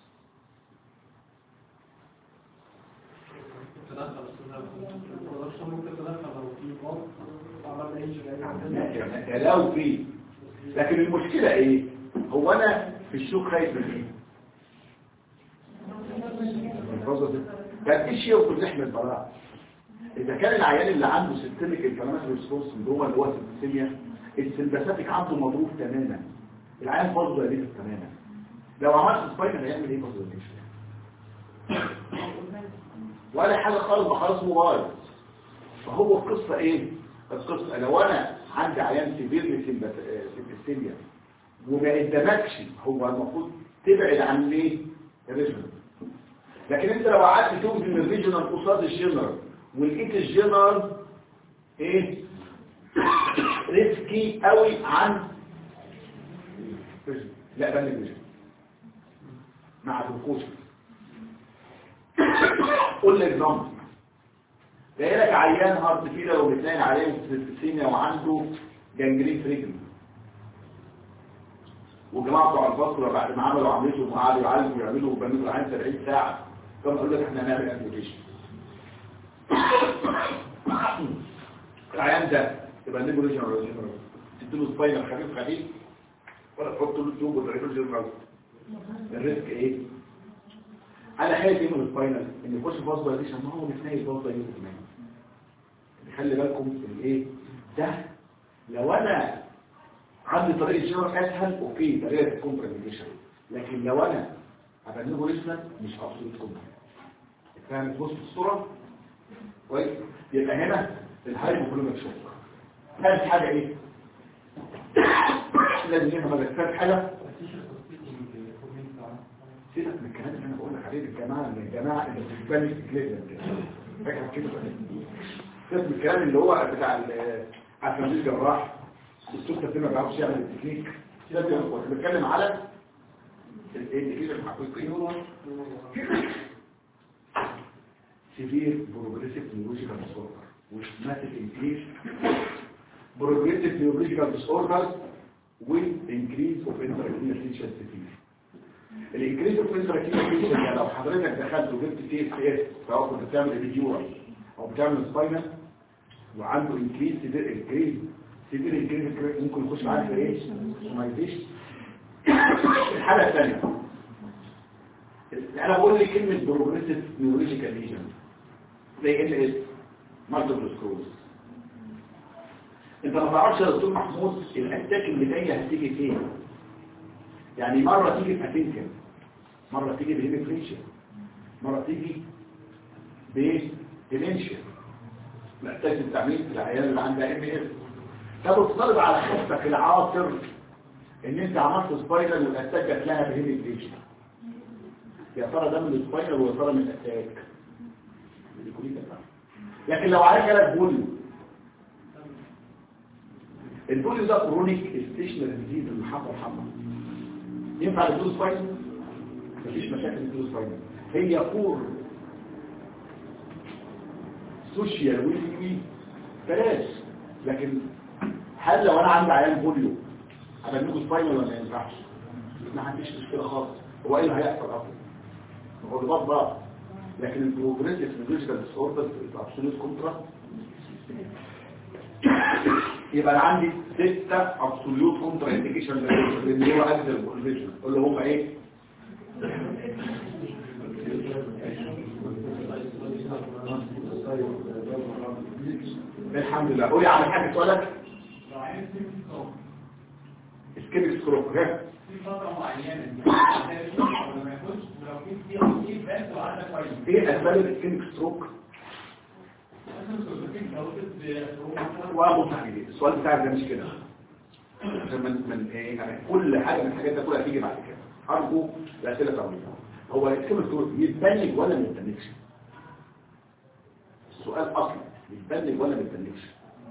تدخل السنة ممكن تدخل لو في ضغط وعمل اي شيء لو في لكن المشكله ايه هو انا في الشوك خايف من ايه كان ايه شيء وكل احنا البراء اذا كان العيان اللي عنده سيستميك انفلاماتوري ريسبونس من جوه اللي هو السيستميا السمباثيك عنده مضروب تماما العيان برضه يليف تماما لو عملت سبايكر هيعمل ايه برضه ولا حاجه خالص خلاص موبايل فهو القصه ايه القصه لو انا عندي عيان سيفيرلي سيستميا وما قدامكش هو المفروض تبعد عن ايه الريجنال لكن انت لو قعدت توجد من الريجنال قصاد الجنرال ولقيت الجنرال ايه ريسكي قوي عن لا بل الريجنال مع الكوش قول لي اكزامبل جاي لك عيان هارت فيلر وبتلاقي عليه سيستيميا وعنده جنجرين في رجله وجماعة بتوع البصرة بعد ما عملوا عمليتهم وقعدوا يعالجوا ويعملوا وبنوا العين 70 ساعة كانوا قالوا لك احنا هنعمل امبيوتيشن العيان ده يبقى نجيبه ريجنال ولا جنرال تديله سباينال خفيف خفيف ولا تحط له تيوب وتعيده جنرال الريسك ايه؟ انا خايف ايه من السباينال ان يخش باص دايليشن ما هو متنايل باص دايليشن كمان خلي بالكم الايه ده لو انا عندي طريقه جنرال اسهل اوكي طريقه الكومبريميشن لكن لو انا هبنيه ريجنال مش ابسولوت كومبريميشن فاهم بص الصوره كويس يبقى هنا الهايبوكلوميك شوك ثالث حاجه ايه لازم نفهم الثالث حاجه سيبك من الكلام اللي انا بقول لك عليه الجماعه من الجماعه اللي بتبان في كليب فاكر كده سيبك من الكلام اللي هو بتاع عشان الجراح الدكتور ده ما بيعرفش يعمل التكنيك ده بيتكلم على الايه الحقيقي سيفير بروجريسيف نيورولوجيكال ديسوردر وسماتيك انكريز بروجريسيف نيورولوجيكال ديسوردر والانكريز اوف انتراكتينال سيفير الانكريز اوف انتراكتينال يعني لو حضرتك دخلت وجبت سي اس اس سواء كنت بتعمل ريديور او بتعمل سباينال وعنده انكريز سيفير انكريز سيفير انكريز ممكن يخش معاك في ايه سومايزيشن الحاله الثانيه انا بقول لي كلمه بروجريسيف نيورولوجيكال ليجن زي ال اس مالتيبل سكروز انت ما تعرفش يا دكتور محمود الاتاك اللي جايه هتيجي فين يعني مره تيجي في اتنكن مره تيجي بهيميفريشن مره تيجي بديمنشيا محتاج التعميم في العيال اللي عندها ام اس فبتفرض على خفك العاطر ان انت عملت سبايرال والاتاك جات لها بهيميفريشن يا ترى ده من السباينال ويا ترى من الاتاك لكن لو عليك لك بوليو البوليو ده كرونيك ستيشنري ديزيز اللي حصل حصل ينفع الدوز سباينال مفيش مشاكل الدوز سباينال هي كور سوشيال ويزي بلاش لكن هل لو انا عندي عيان بوليو هبنيكوا سباينال ولا ما ينفعش ما عنديش مشكله خالص هو ايه اللي هيحصل اصلا هو الضغط ضغط لكن البروجريسيف نيورولوجيكال ديسوردر ابسولوت كونترا يبقى انا عندي ستة ابسولوت كونترا انديكيشن اللي هو اكتر الفيجن اللي هم ايه الحمد لله قولي على حاجه سؤالك اسكيميك سكروب ها في فترة معينة ولا ما ياخدش ولو في سي او سي بس وعدى كويس ايه اسباب الاسكيميك ستروك وابص عليه السؤال بتاعك ده مش كده عشان من من ايه يعني كل حاجه من الحاجات دي كلها هتيجي بعد كده ارجو الاسئله طويله هو الكيمستري يتبنج ولا ما يتبنجش السؤال اصلا يتبنج ولا ما يتبنجش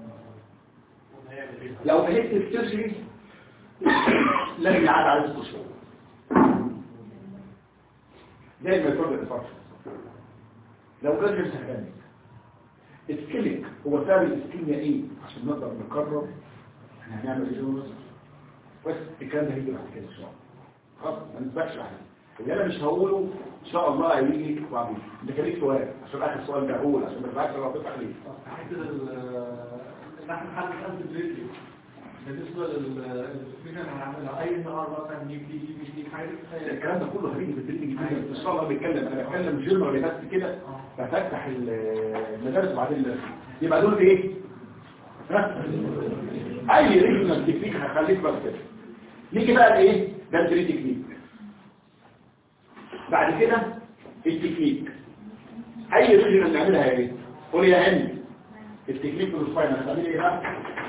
لو بنيت السيرجري لازم يعاد على ست شهور زي ما يقول الفرق لو راجل سهلاني السكيلك هو سبب السكيليا ايه عشان نقدر نقرر احنا هنعمل ايه جوه بس الكلام ده هيجي بعد كده ان شاء الله خلاص ما نسبقش عليه اللي انا مش هقوله ان شاء الله هيجي بعدين ده كان ليك سؤال عشان اخر سؤال ده هقول عشان ما تبعتش لو تفتح ليه حته ان احنا نحل خمسه بريدلي بالنسبه للفكره احنا هنعملها اي نهار مثلا نجيب دي دي دي حاجه الكلام ده كله هيجي في الدريج الجديد ان شاء الله بيتكلم انا بتكلم جنرال بس كده بفتح المدارس وبعدين يبقى دول ايه ها؟ اي ريجنال تكنيك هخليك بس كده نيجي بقى لايه ده الدري تكنيك بعد كده التكنيك اي ريجنال نعملها ايه قول يا هند التكنيك بالفاينل هتعمل ايه بقى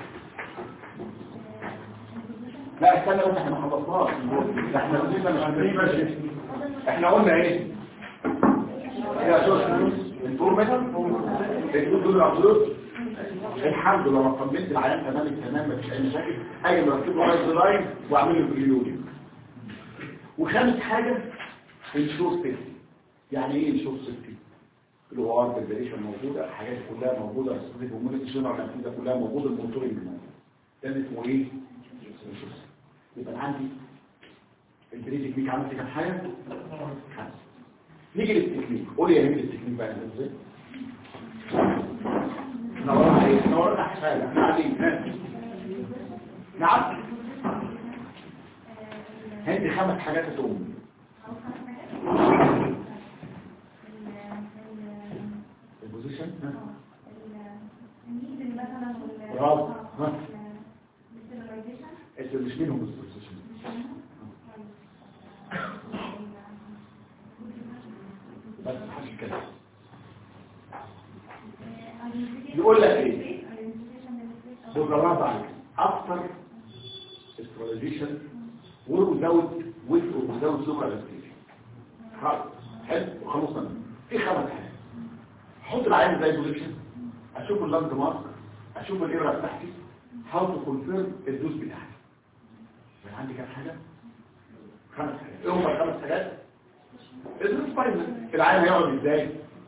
لا استنى بس احنا ما خلصناش ده احنا لسه مش عارفين ماشي احنا قلنا ايه يا شوش انفورميشن الدكتور دول العبدالوت الحمد لله لما طمنت العيان تمام التمام مفيش اي مشاكل اجي مركب له رايز لاين واعمل له بريلودنج وخامس حاجه الشور سيفتي يعني ايه الشور سيفتي اللي هو ارض البريشن موجوده الحاجات دي كلها موجوده السيستم والمونيت الجنرال ده كلها موجوده المونتورنج موجود ده اسمه ايه يبقى أنا عندي البريد تكنيك عملت كام حاجة خمسة نيجي للتكنيك قول يا هند التكنيك بقى نعمل ازاي نورنا ايه نورنا حسابة احنا قاعدين نعم هند خمس حاجات هتقوم البوزيشن برافو ها انت مش منهم البوزيشن بس حاجة كده يقول لك ايه بالرابع عليك اكتر استراتيجيشن وزود ويز وزود سوبر استراتيجي خلاص حلو وخلصنا في خمس حاجات حط العين زي بوزيشن اشوف اللاند مارك اشوف الايرا بتاعتي حاول تكونفيرم الدوز بتاعتي يعني عندي كام حاجه خمس حاجات ايه هم الخمس حاجات الدوز فاينل العين هيقعد ازاي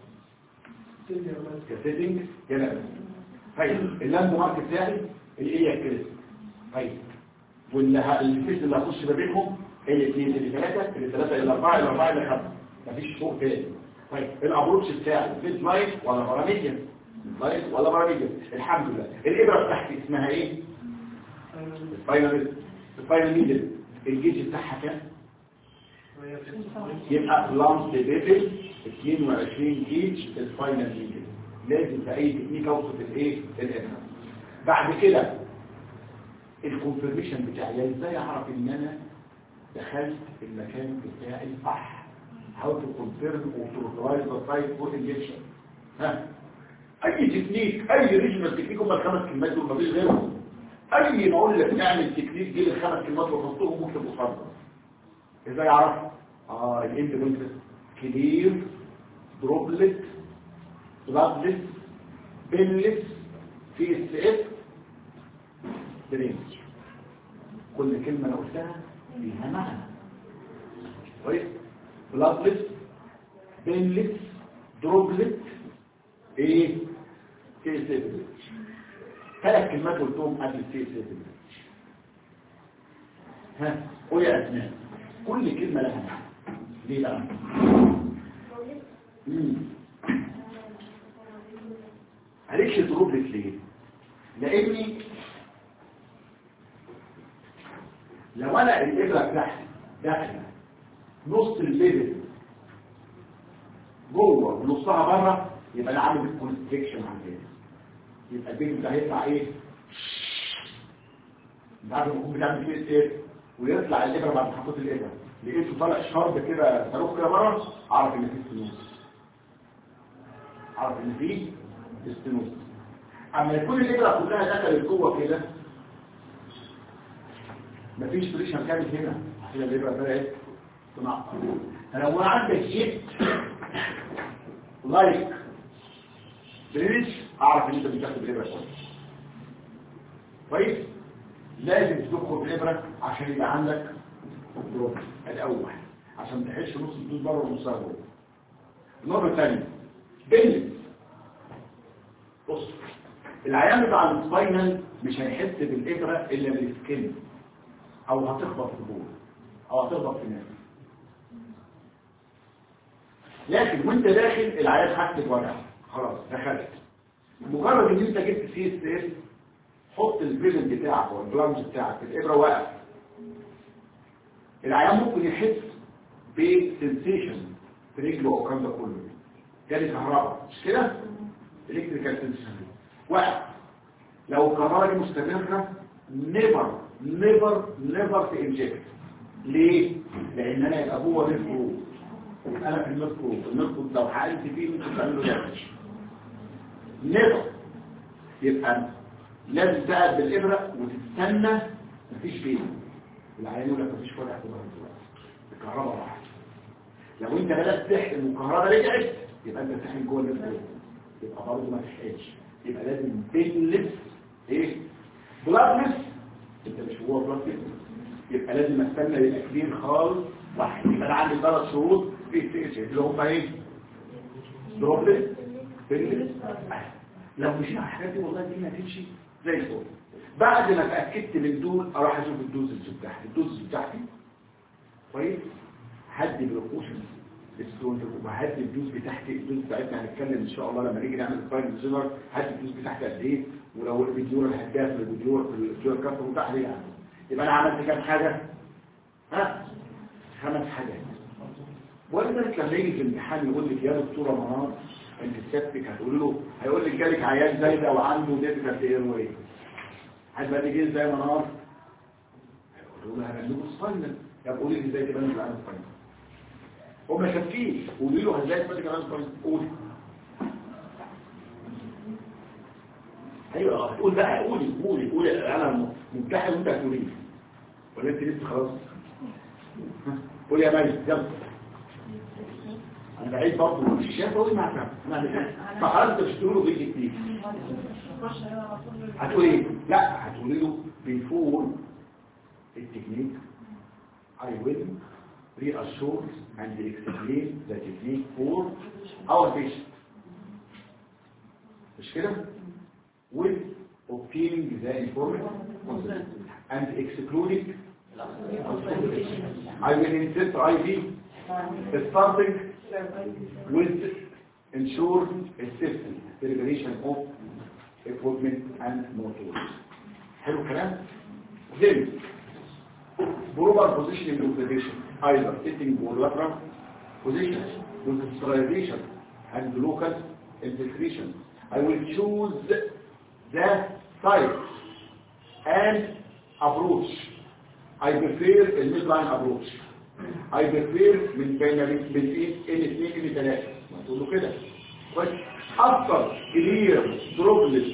كسيتنج هنا طيب اللاند مارك بتاعي الايه كده طيب والفيس اللي هخش ما بينهم هي الاثنين اللي ثلاثه اللي ثلاثه الى اربعه الى اربعه الى خمسه مفيش فوق تاني طيب الابروتش بتاعي فيت لايت ولا باراميديان لايت ولا باراميديان الحمد لله الابره بتاعتي اسمها ايه الفاينل الفاينل ميدل الجيج بتاعها كام يبقى لامس بيبل 22 جيج الفاينل ميدل لازم في اي تكنيك اوصف الايه الابره بعد كده الكونفرميشن بتاعي ازاي اعرف ان انا دخلت المكان بتاعي صح how to confirm or to authorize the site for injection ها اي تكنيك اي ريجنال تكنيك هم الخمس كلمات دول مفيش غيرهم اي ما اقول لك اعمل تكنيك جيب الخمس كلمات وحطهم ممكن مصدر ازاي اعرف اه الاند بوينت كلير دروبلت بلادلس بينلس في اس اف برينج كل كلمة انا قلتها ليها معنى كويس بلادلس بينلس دروبلت ايه سي اس اف ثلاث كلمات قلتهم قبل السي اس اف ها قول يا اسماء كل كلمة لها معنى ليه بقى مم. عليكش دروبلت ليه لاني لو انا الابره بتاعتي داخله نص الليفل جوه ونصها بره يبقى انا عامل كونستريكشن عندي يبقى البيت ده هيطلع ايه بعد ما يكون بتعمل فيه ايه ويطلع الابره بعد ما حطيت الابره لقيته طالع شرب كده صاروخ كده بره اعرف ان فيه سنون اعرف ان فيه استنوز اما يكون الابره كلها دخلت جوه كده مفيش بريشر كامل هنا عشان الابره بدات تنقط فلو عندك جيت لايك بريش اعرف ان انت بتاخد الابره كويس كويس لازم تدخل الابره عشان يبقى عندك دروب الاول عشان ما تحسش نص الدوز بره ونصها جوه النقطه الثانيه بيلز بص العيان بتاع السباينال مش هيحس بالابره الا بالسكن او هتخبط في البول او هتخبط في الناس لكن وانت داخل العيان حس بوجع خلاص دخلت مجرد ان انت جبت سي اس اس حط البريزن بتاعك او البلانج بتاعك في الابره واقف العيان ممكن يحس بسنسيشن في رجله او الكلام ده كله جالي كهرباء مش كده الكتريكال سنسيشن واقف لو الكهرباء دي مستمره نيفر نيفر نيفر في انجكت ليه لان انا يبقى جوه نفسه انا في النفسه النفسه لو حقلت فيه ممكن تعمله دامج نيفر يبقى لازم تقعد بالابره وتستنى مفيش فيه العيان يقول لك مفيش وجع في ظهرك دلوقتي الكهرباء راحت لو انت بدات تحقن والكهرباء رجعت يبقى انت بتحقن جوه النفس يبقى برضه ما تحقنش يبقى لازم بينلس ايه بلادلس انت مش هو بلادلس يبقى لازم استنى يبقى كبير خالص واحد يبقى انا عندي ثلاث شروط في التيشن اللي هم ايه دروبلس بينلس لو مشينا على الحاجات دي والله الدنيا هتمشي زي الفل بعد ما اتاكدت من دول اروح اشوف الدوز بتاعتي الدوز بتاعتي كويس هدي بالقوشن الستون وهدي الدوز بتاعتي الدوز بتاعتنا هنتكلم ان شاء الله لما نيجي نعمل الفاينل زينر هدي الدوز بتاعتي قد ايه ولو الفيديو اللي هديها في الفيديو في الفيديو كفر بتاعها يعني يبقى انا عملت كام حاجه ها خمس حاجات ولذلك لما يجي في الامتحان يقول لك يا دكتوره منار انت سيادتك هتقول له هيقول لك جالك عيان زي ده وعنده ديفيكالت اير واي هتبقى تيجي زي منار هيقول له هنعمله سباينال طب قولي لي ازاي تبان العيان سباينال هو ما شافكيش قولي له ازاي تبان العيان سباينال قولي ايوه هتقول بقى قولي قولي قولي انا ممتحن وانت هتقولي لي ولا انت لسه خلاص قولي يا مالك يلا انا بعيد برضه مش شايف قولي معاك فخلاص انت مش تقول له بيجي كتير هتقول ايه لا هتقولي له بيفور التكنيك I will reassure and explain the technique for our patient مش كده with obtaining the information and excluding I will insist IV starting with ensure a safety preparation of equipment and motors حلو الكلام then proper positioning of the patient either sitting or lateral position with sterilization and local infiltration I will choose the site and approach I prefer the midline approach I prefer من بين من ان اثنين الى ثلاثة ما تقول له كده كويس after clear droplets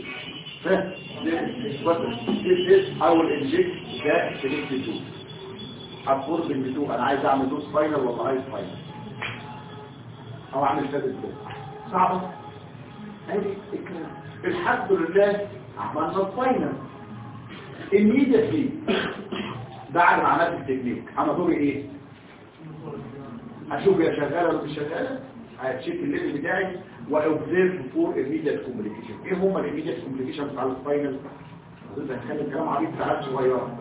this I will inject the selected dose according to انا عايز اعمل دوز فاينل ولا عايز فاينل او اعمل ثالث دوز صعبه ادي الكلام الحمد لله عملنا الفاينل immediately بعد ما عملت التكنيك انا دوري ايه اشوف هي شغاله ولا مش شغاله هتشيك الليفل بتاعي واوبزيرف فور immediate كومبليكيشن ايه هم الايميديت كومبليكيشن بتاع الفاينل ده هنخلي الكلام عبيط ساعات صغيره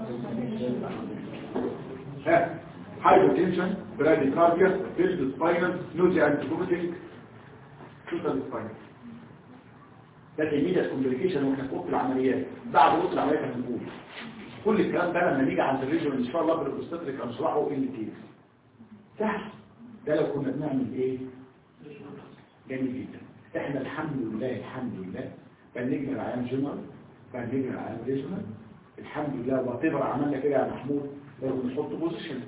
ها هايبوتنشن براديكارديا فيلد سباينال نوزيا اند فوميتنج توتال سباينال ده الايميديت كومبليكيشن واحنا في اوضه العمليات بعد اوضه العمليات هنقول كل الكلام ده لما نيجي عند الريجن ان شاء الله بالاوبستريك هنشرحه ان تي سهل ده لو كنا بنعمل ايه جميل جدا احنا الحمد لله الحمد لله بنجمع العيان جنرال بنجمع العيان ريجنال الحمد لله واتبر عملنا كده يا محمود لازم نحط بوزيشن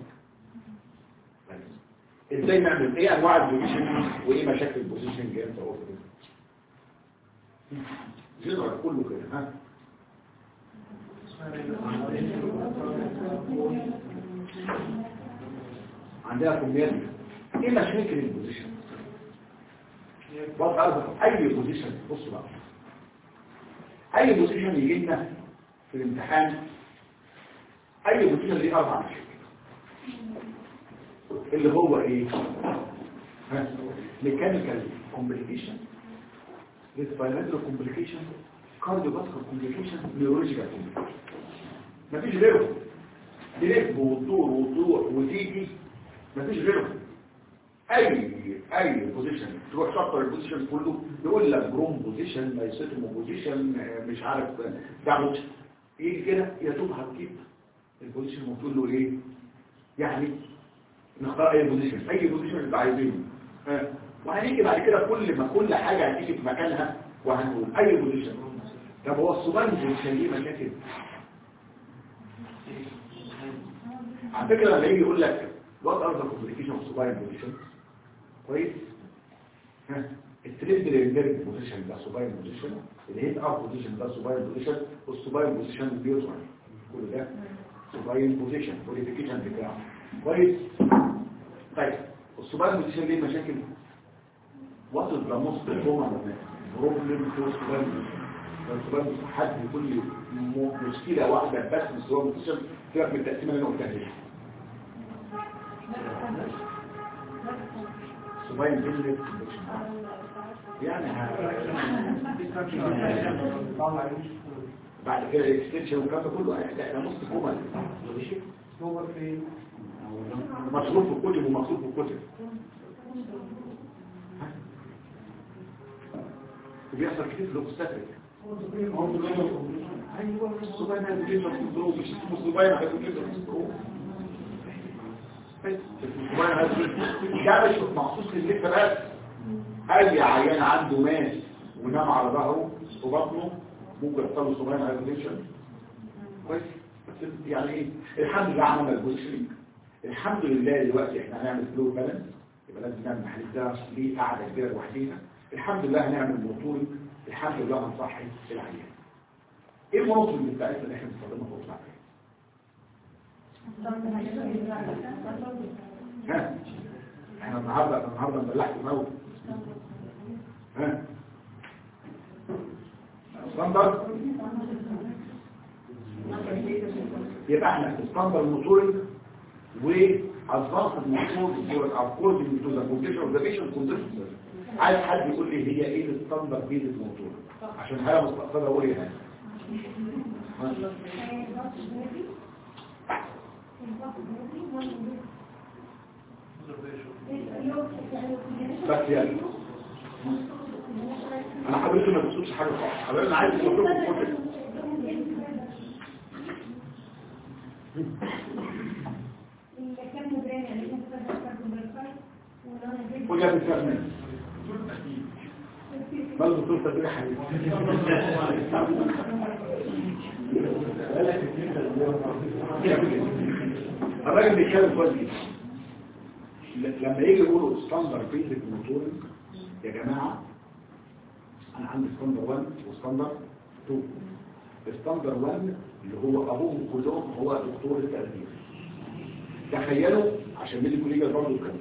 ازاي نعمل ايه انواع البوزيشن وايه مشاكل البوزيشن جايه جنرال كله كده ها عندها كميات ايه مشاكل البوزيشن بص عارف اي بوزيشن بص بقى اي بوزيشن يجي لنا في الامتحان اي بوزيشن ليه اربع مشاكل اللي هو ايه ها ميكانيكال كومبليكيشن ريسبيراتوري كومبليكيشن كارديوفاسكولار كومبليكيشن نيورولوجيكال كومبليكيشن مفيش غيرهم تلف وتدور وتروح وتيجي مفيش غيرهم اي اي بوزيشن تروح شطر البوزيشن كله يقول لك بروم بوزيشن لايسيتومو بوزيشن مش عارف دعوت يجي كده يا دوب هتجيب البوزيشن وتقول له ايه يعني نختار اي بوزيشن اي بوزيشن اللي عايزينه ها وهنيجي بعد كده كل ما كل حاجه هتيجي في مكانها وهنقول اي بوزيشن طب هو الصغير بوزيشن ليه مشاكل على فكره لما يجي يقول لك وات ار ذا كومبليكيشن اوف سوباين بوزيشن كويس ها التريد رينجرج بوزيشن ده سوباين بوزيشن الهيت اب بوزيشن ده سوباين بوزيشن والسوباين بوزيشن بيوتر كل ده سوباين بوزيشن كواليفيكيشن بتاعه كويس طيب السوباين بوزيشن ليه مشاكل وات از ذا موست كومن بروبلم في السوباين بوزيشن حد يقول لي م- مشكله واحده بس في السوباين بوزيشن سيبك من التقسيمه اللي انا قلتها دي سوباين بوزيشن يعني ه- بعد كده الاكستنشن والكلام ده كله ده ده نص كومن هو في مصروف في الكتب ومصروف في الكتب وبيحصل كتير في الاوبستاتريك ايوه الصباين هيدوجيزر في الظروف مش اسمه الصباين هيدوجيزر في الظروف الصباين هيدوجيزر ده مش مخصوص لللفه بس اي عيان عنده ماس ونام على ظهره وبطنه ممكن يحصل له صباين هيدوجيزر كويس بس يعني ايه الحمد لله عملنا البوزيشننج الحمد لله دلوقتي احنا هنعمل فلو بالانس يبقى لازم نعمل محل ده ليه قاعده كبيره لوحدينا الحمد لله هنعمل موتورنج الحمد لله هنصحي العيان ايه المناطق اللي بتاعتنا اللي احنا بنستخدمها في الوقت ها احنا النهارده النهارده مبلحت موت ها ستاندرد يبقى احنا في ستاندرد موتورنج وادفانس موتور according to the condition of the patient condition عايز حد يقول لي هي ايه الستاندرد بيز الموتور عشان حاجه مستقبلها اقول ايه هنا بس يعني انا حضرتك ما بتقولش حاجه صح حضرتك انا عايز الموتور في الكتب وجاب الفرمان ما الدكتور تدري حبيبي الراجل بيتكلم كويس جدا ل- لما يجي يقولوا ستاندر بيزك موتورنج يا جماعه انا عندي ستاندر 1 وستاندر 2 ستاندر 1 اللي هو ابوهم كلهم هو دكتور التخدير تخيلوا عشان ميديكو ليجل برضه كده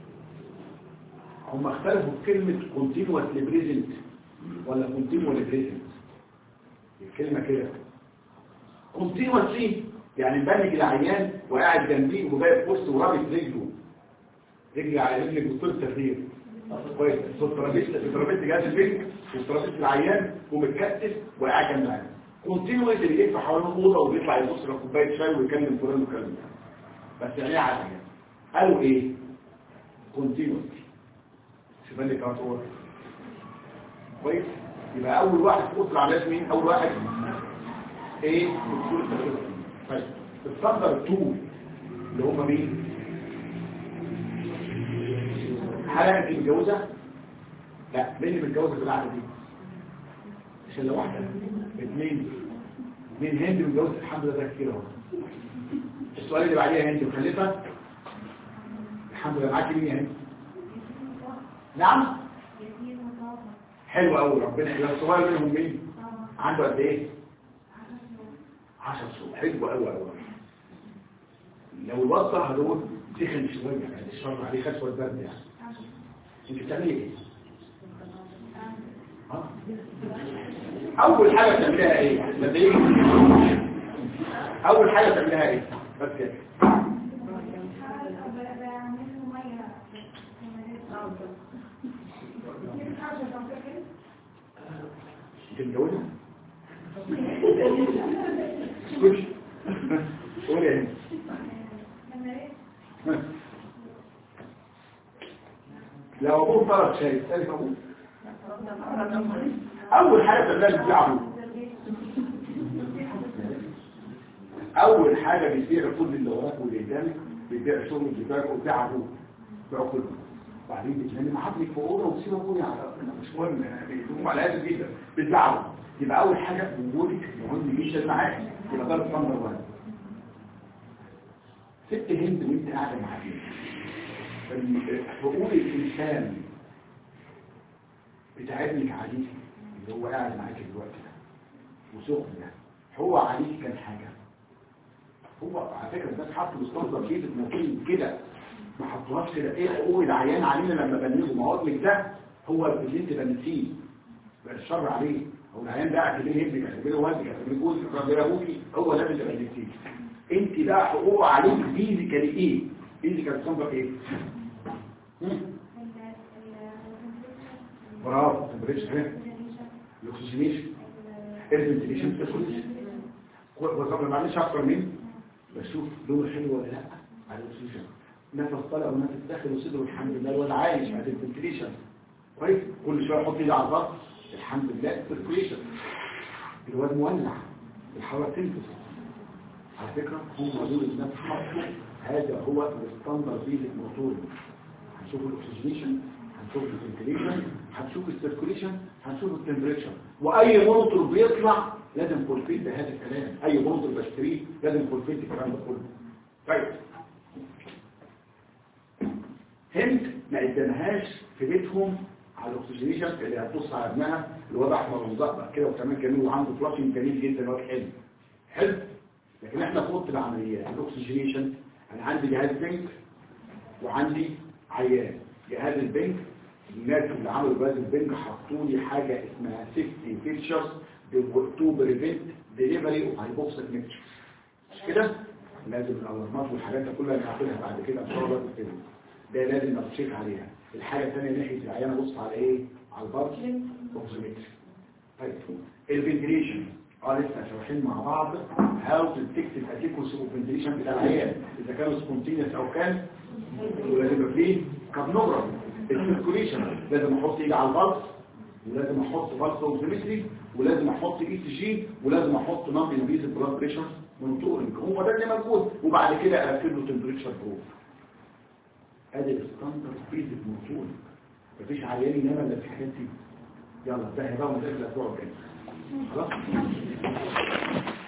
هم اختلفوا في كلمة continuously present ولا continuously present الكلمة كده continuously يعني مبنج العيان وقاعد جنبيه وباقي في وسط ورابط رجله رجل على رجل دكتور التخدير كويس الترابيزه الترابيزه جهاز البنك والترابيزه العيان ومتكتف وقاعد جنب العيان كونتينوس اللي يلف حوالين الاوضه وبيطلع يبص في كوبايه شاي ويكلم فلان وكلام ده بس يعني ايه عادي قالوا ايه كونتينوس شوف اللي كانت هو كويس يبقى اول واحد في اوضه العمليات مين اول واحد ايه دكتور التخدير طيب الصدر 2 اللي هم مين حالة انت متجوزة لا مين اللي متجوزة في القعدة دي عشان لو واحدة اثنين اثنين هند متجوزة الحمد لله ده كتير اهو السؤال اللي بعديها هند مخلفة الحمد لله معاكي مين يا هند نعم حلو قوي ربنا يحلى الصغير منهم مين عنده قد ايه 10 شهور حلو قوي قوي لو الواد صح دول تخن شويه يعني الشر عليه خد شويه برد يعني انت بتعملي ايه آه. اول حاجه تعملها ايه لما يجي اول حاجه تعملها ايه بس كده انت متجوزه اسكتي قولي يا هند لو ابوه طلب شاي تسالي ابوه اول حاجه تعملها بتبيع اول حاجه بيبيع كل اللي وراك واللي قدامك بيبيع شغل بيبيع وبيع ابوه بيع كله وبعدين بتنامي مع ابنك في اوضه وتسيب ابويا على مش مهم بيقوموا على قد جدا بتزعله يبقى اول حاجه وجودك مهم جدا معاك يبقى ده النمبر 1 ست هند وانت قاعده معاك حقوق الانسان بتاع ابنك عليك اللي هو قاعد معاك دلوقتي ده وسخن ده هو عليك كان حاجه هو على فكره الناس حطوا مستنظر كده ممكن كده ما حطوهاش كده ايه حقوق العيان علينا لما بنيه ما هو ابنك ده هو اللي انت بنتيه بقى الشر عليه هو العيان ده اعتبريه ابنك اعتبريه والدك اعتبريه جوزك اعتبريه ابوكي هو ده اللي بنتيه انت بقى حقوق عليك فيزيكالي ايه فيزيكال تنظر ايه مم. برافو تمبريتشر الاكسجينيشن الفنتيليشن سيركوليشن وطبعا معلش اكتر من بشوف لونه حلو ولا لا على الاكسجين نفس طالع ونفس داخل وصدره الحمد لله الواد عايش بعد الفنتيليشن كويس كل شويه احط ايدي على الضغط الحمد لله السيركوليشن الواد مولع الحراره تنفس على فكره هم دول الناس حطوا هذا هو الستاندرد فيزيك موتور هنشوف الاكسجينيشن هنشوف الفنتيليشن هنشوف السيركوليشن هنشوف التمبريتشر واي مونتور بيطلع لازم فولفيت بهذا الكلام اي مونتور بشتريه لازم فولفيت الكلام ده كله طيب هند ما قدمهاش في بيتهم على الاكسجينيشن اللي هتبص على ابنها الوضع احمر ومزقبق كده وكمان جميل وعنده فلاشنج جميل جدا واد حلو حلو لكن احنا في اوضه العمليات الاكسجينيشن انا عندي جهاز بنك وعندي عيان جهاز البنك الناس اللي عملوا جهاز البنك حطوا لي حاجه اسمها سيفتي فيتشرز تو بريفنت ديليفري اوف هايبوكسيك ميكشر مش كده لازم الالارمات والحاجات دي كلها نعملها بعد كده ان شاء الله كده ده لازم اتشيك عليها الحاجه الثانيه ناحيه العيان ابص على ايه على البارك اوكسيمتري طيب الفنتريشن اه لسه شارحين مع بعض هاو تكتب اتيكوس اوف بتاع العيان اذا كانوا سبونتينيوس او كان ولازم يبقى فيه كابنوجرام السيركوليشن لازم احط ايدي على البلس ولازم احط بلس اوكسيمتري ولازم احط اي سي جي ولازم احط نون انفيزيف بلاد بريشر مونتورنج هو ده اللي موجود وبعد كده اركب له تمبريتشر بروف ادي الستاندرد فيزيك مونتورنج مفيش عيان ينام الا في الحاجات دي يلا ده هيبقى ونتقابل الاسبوع الجاي خلاص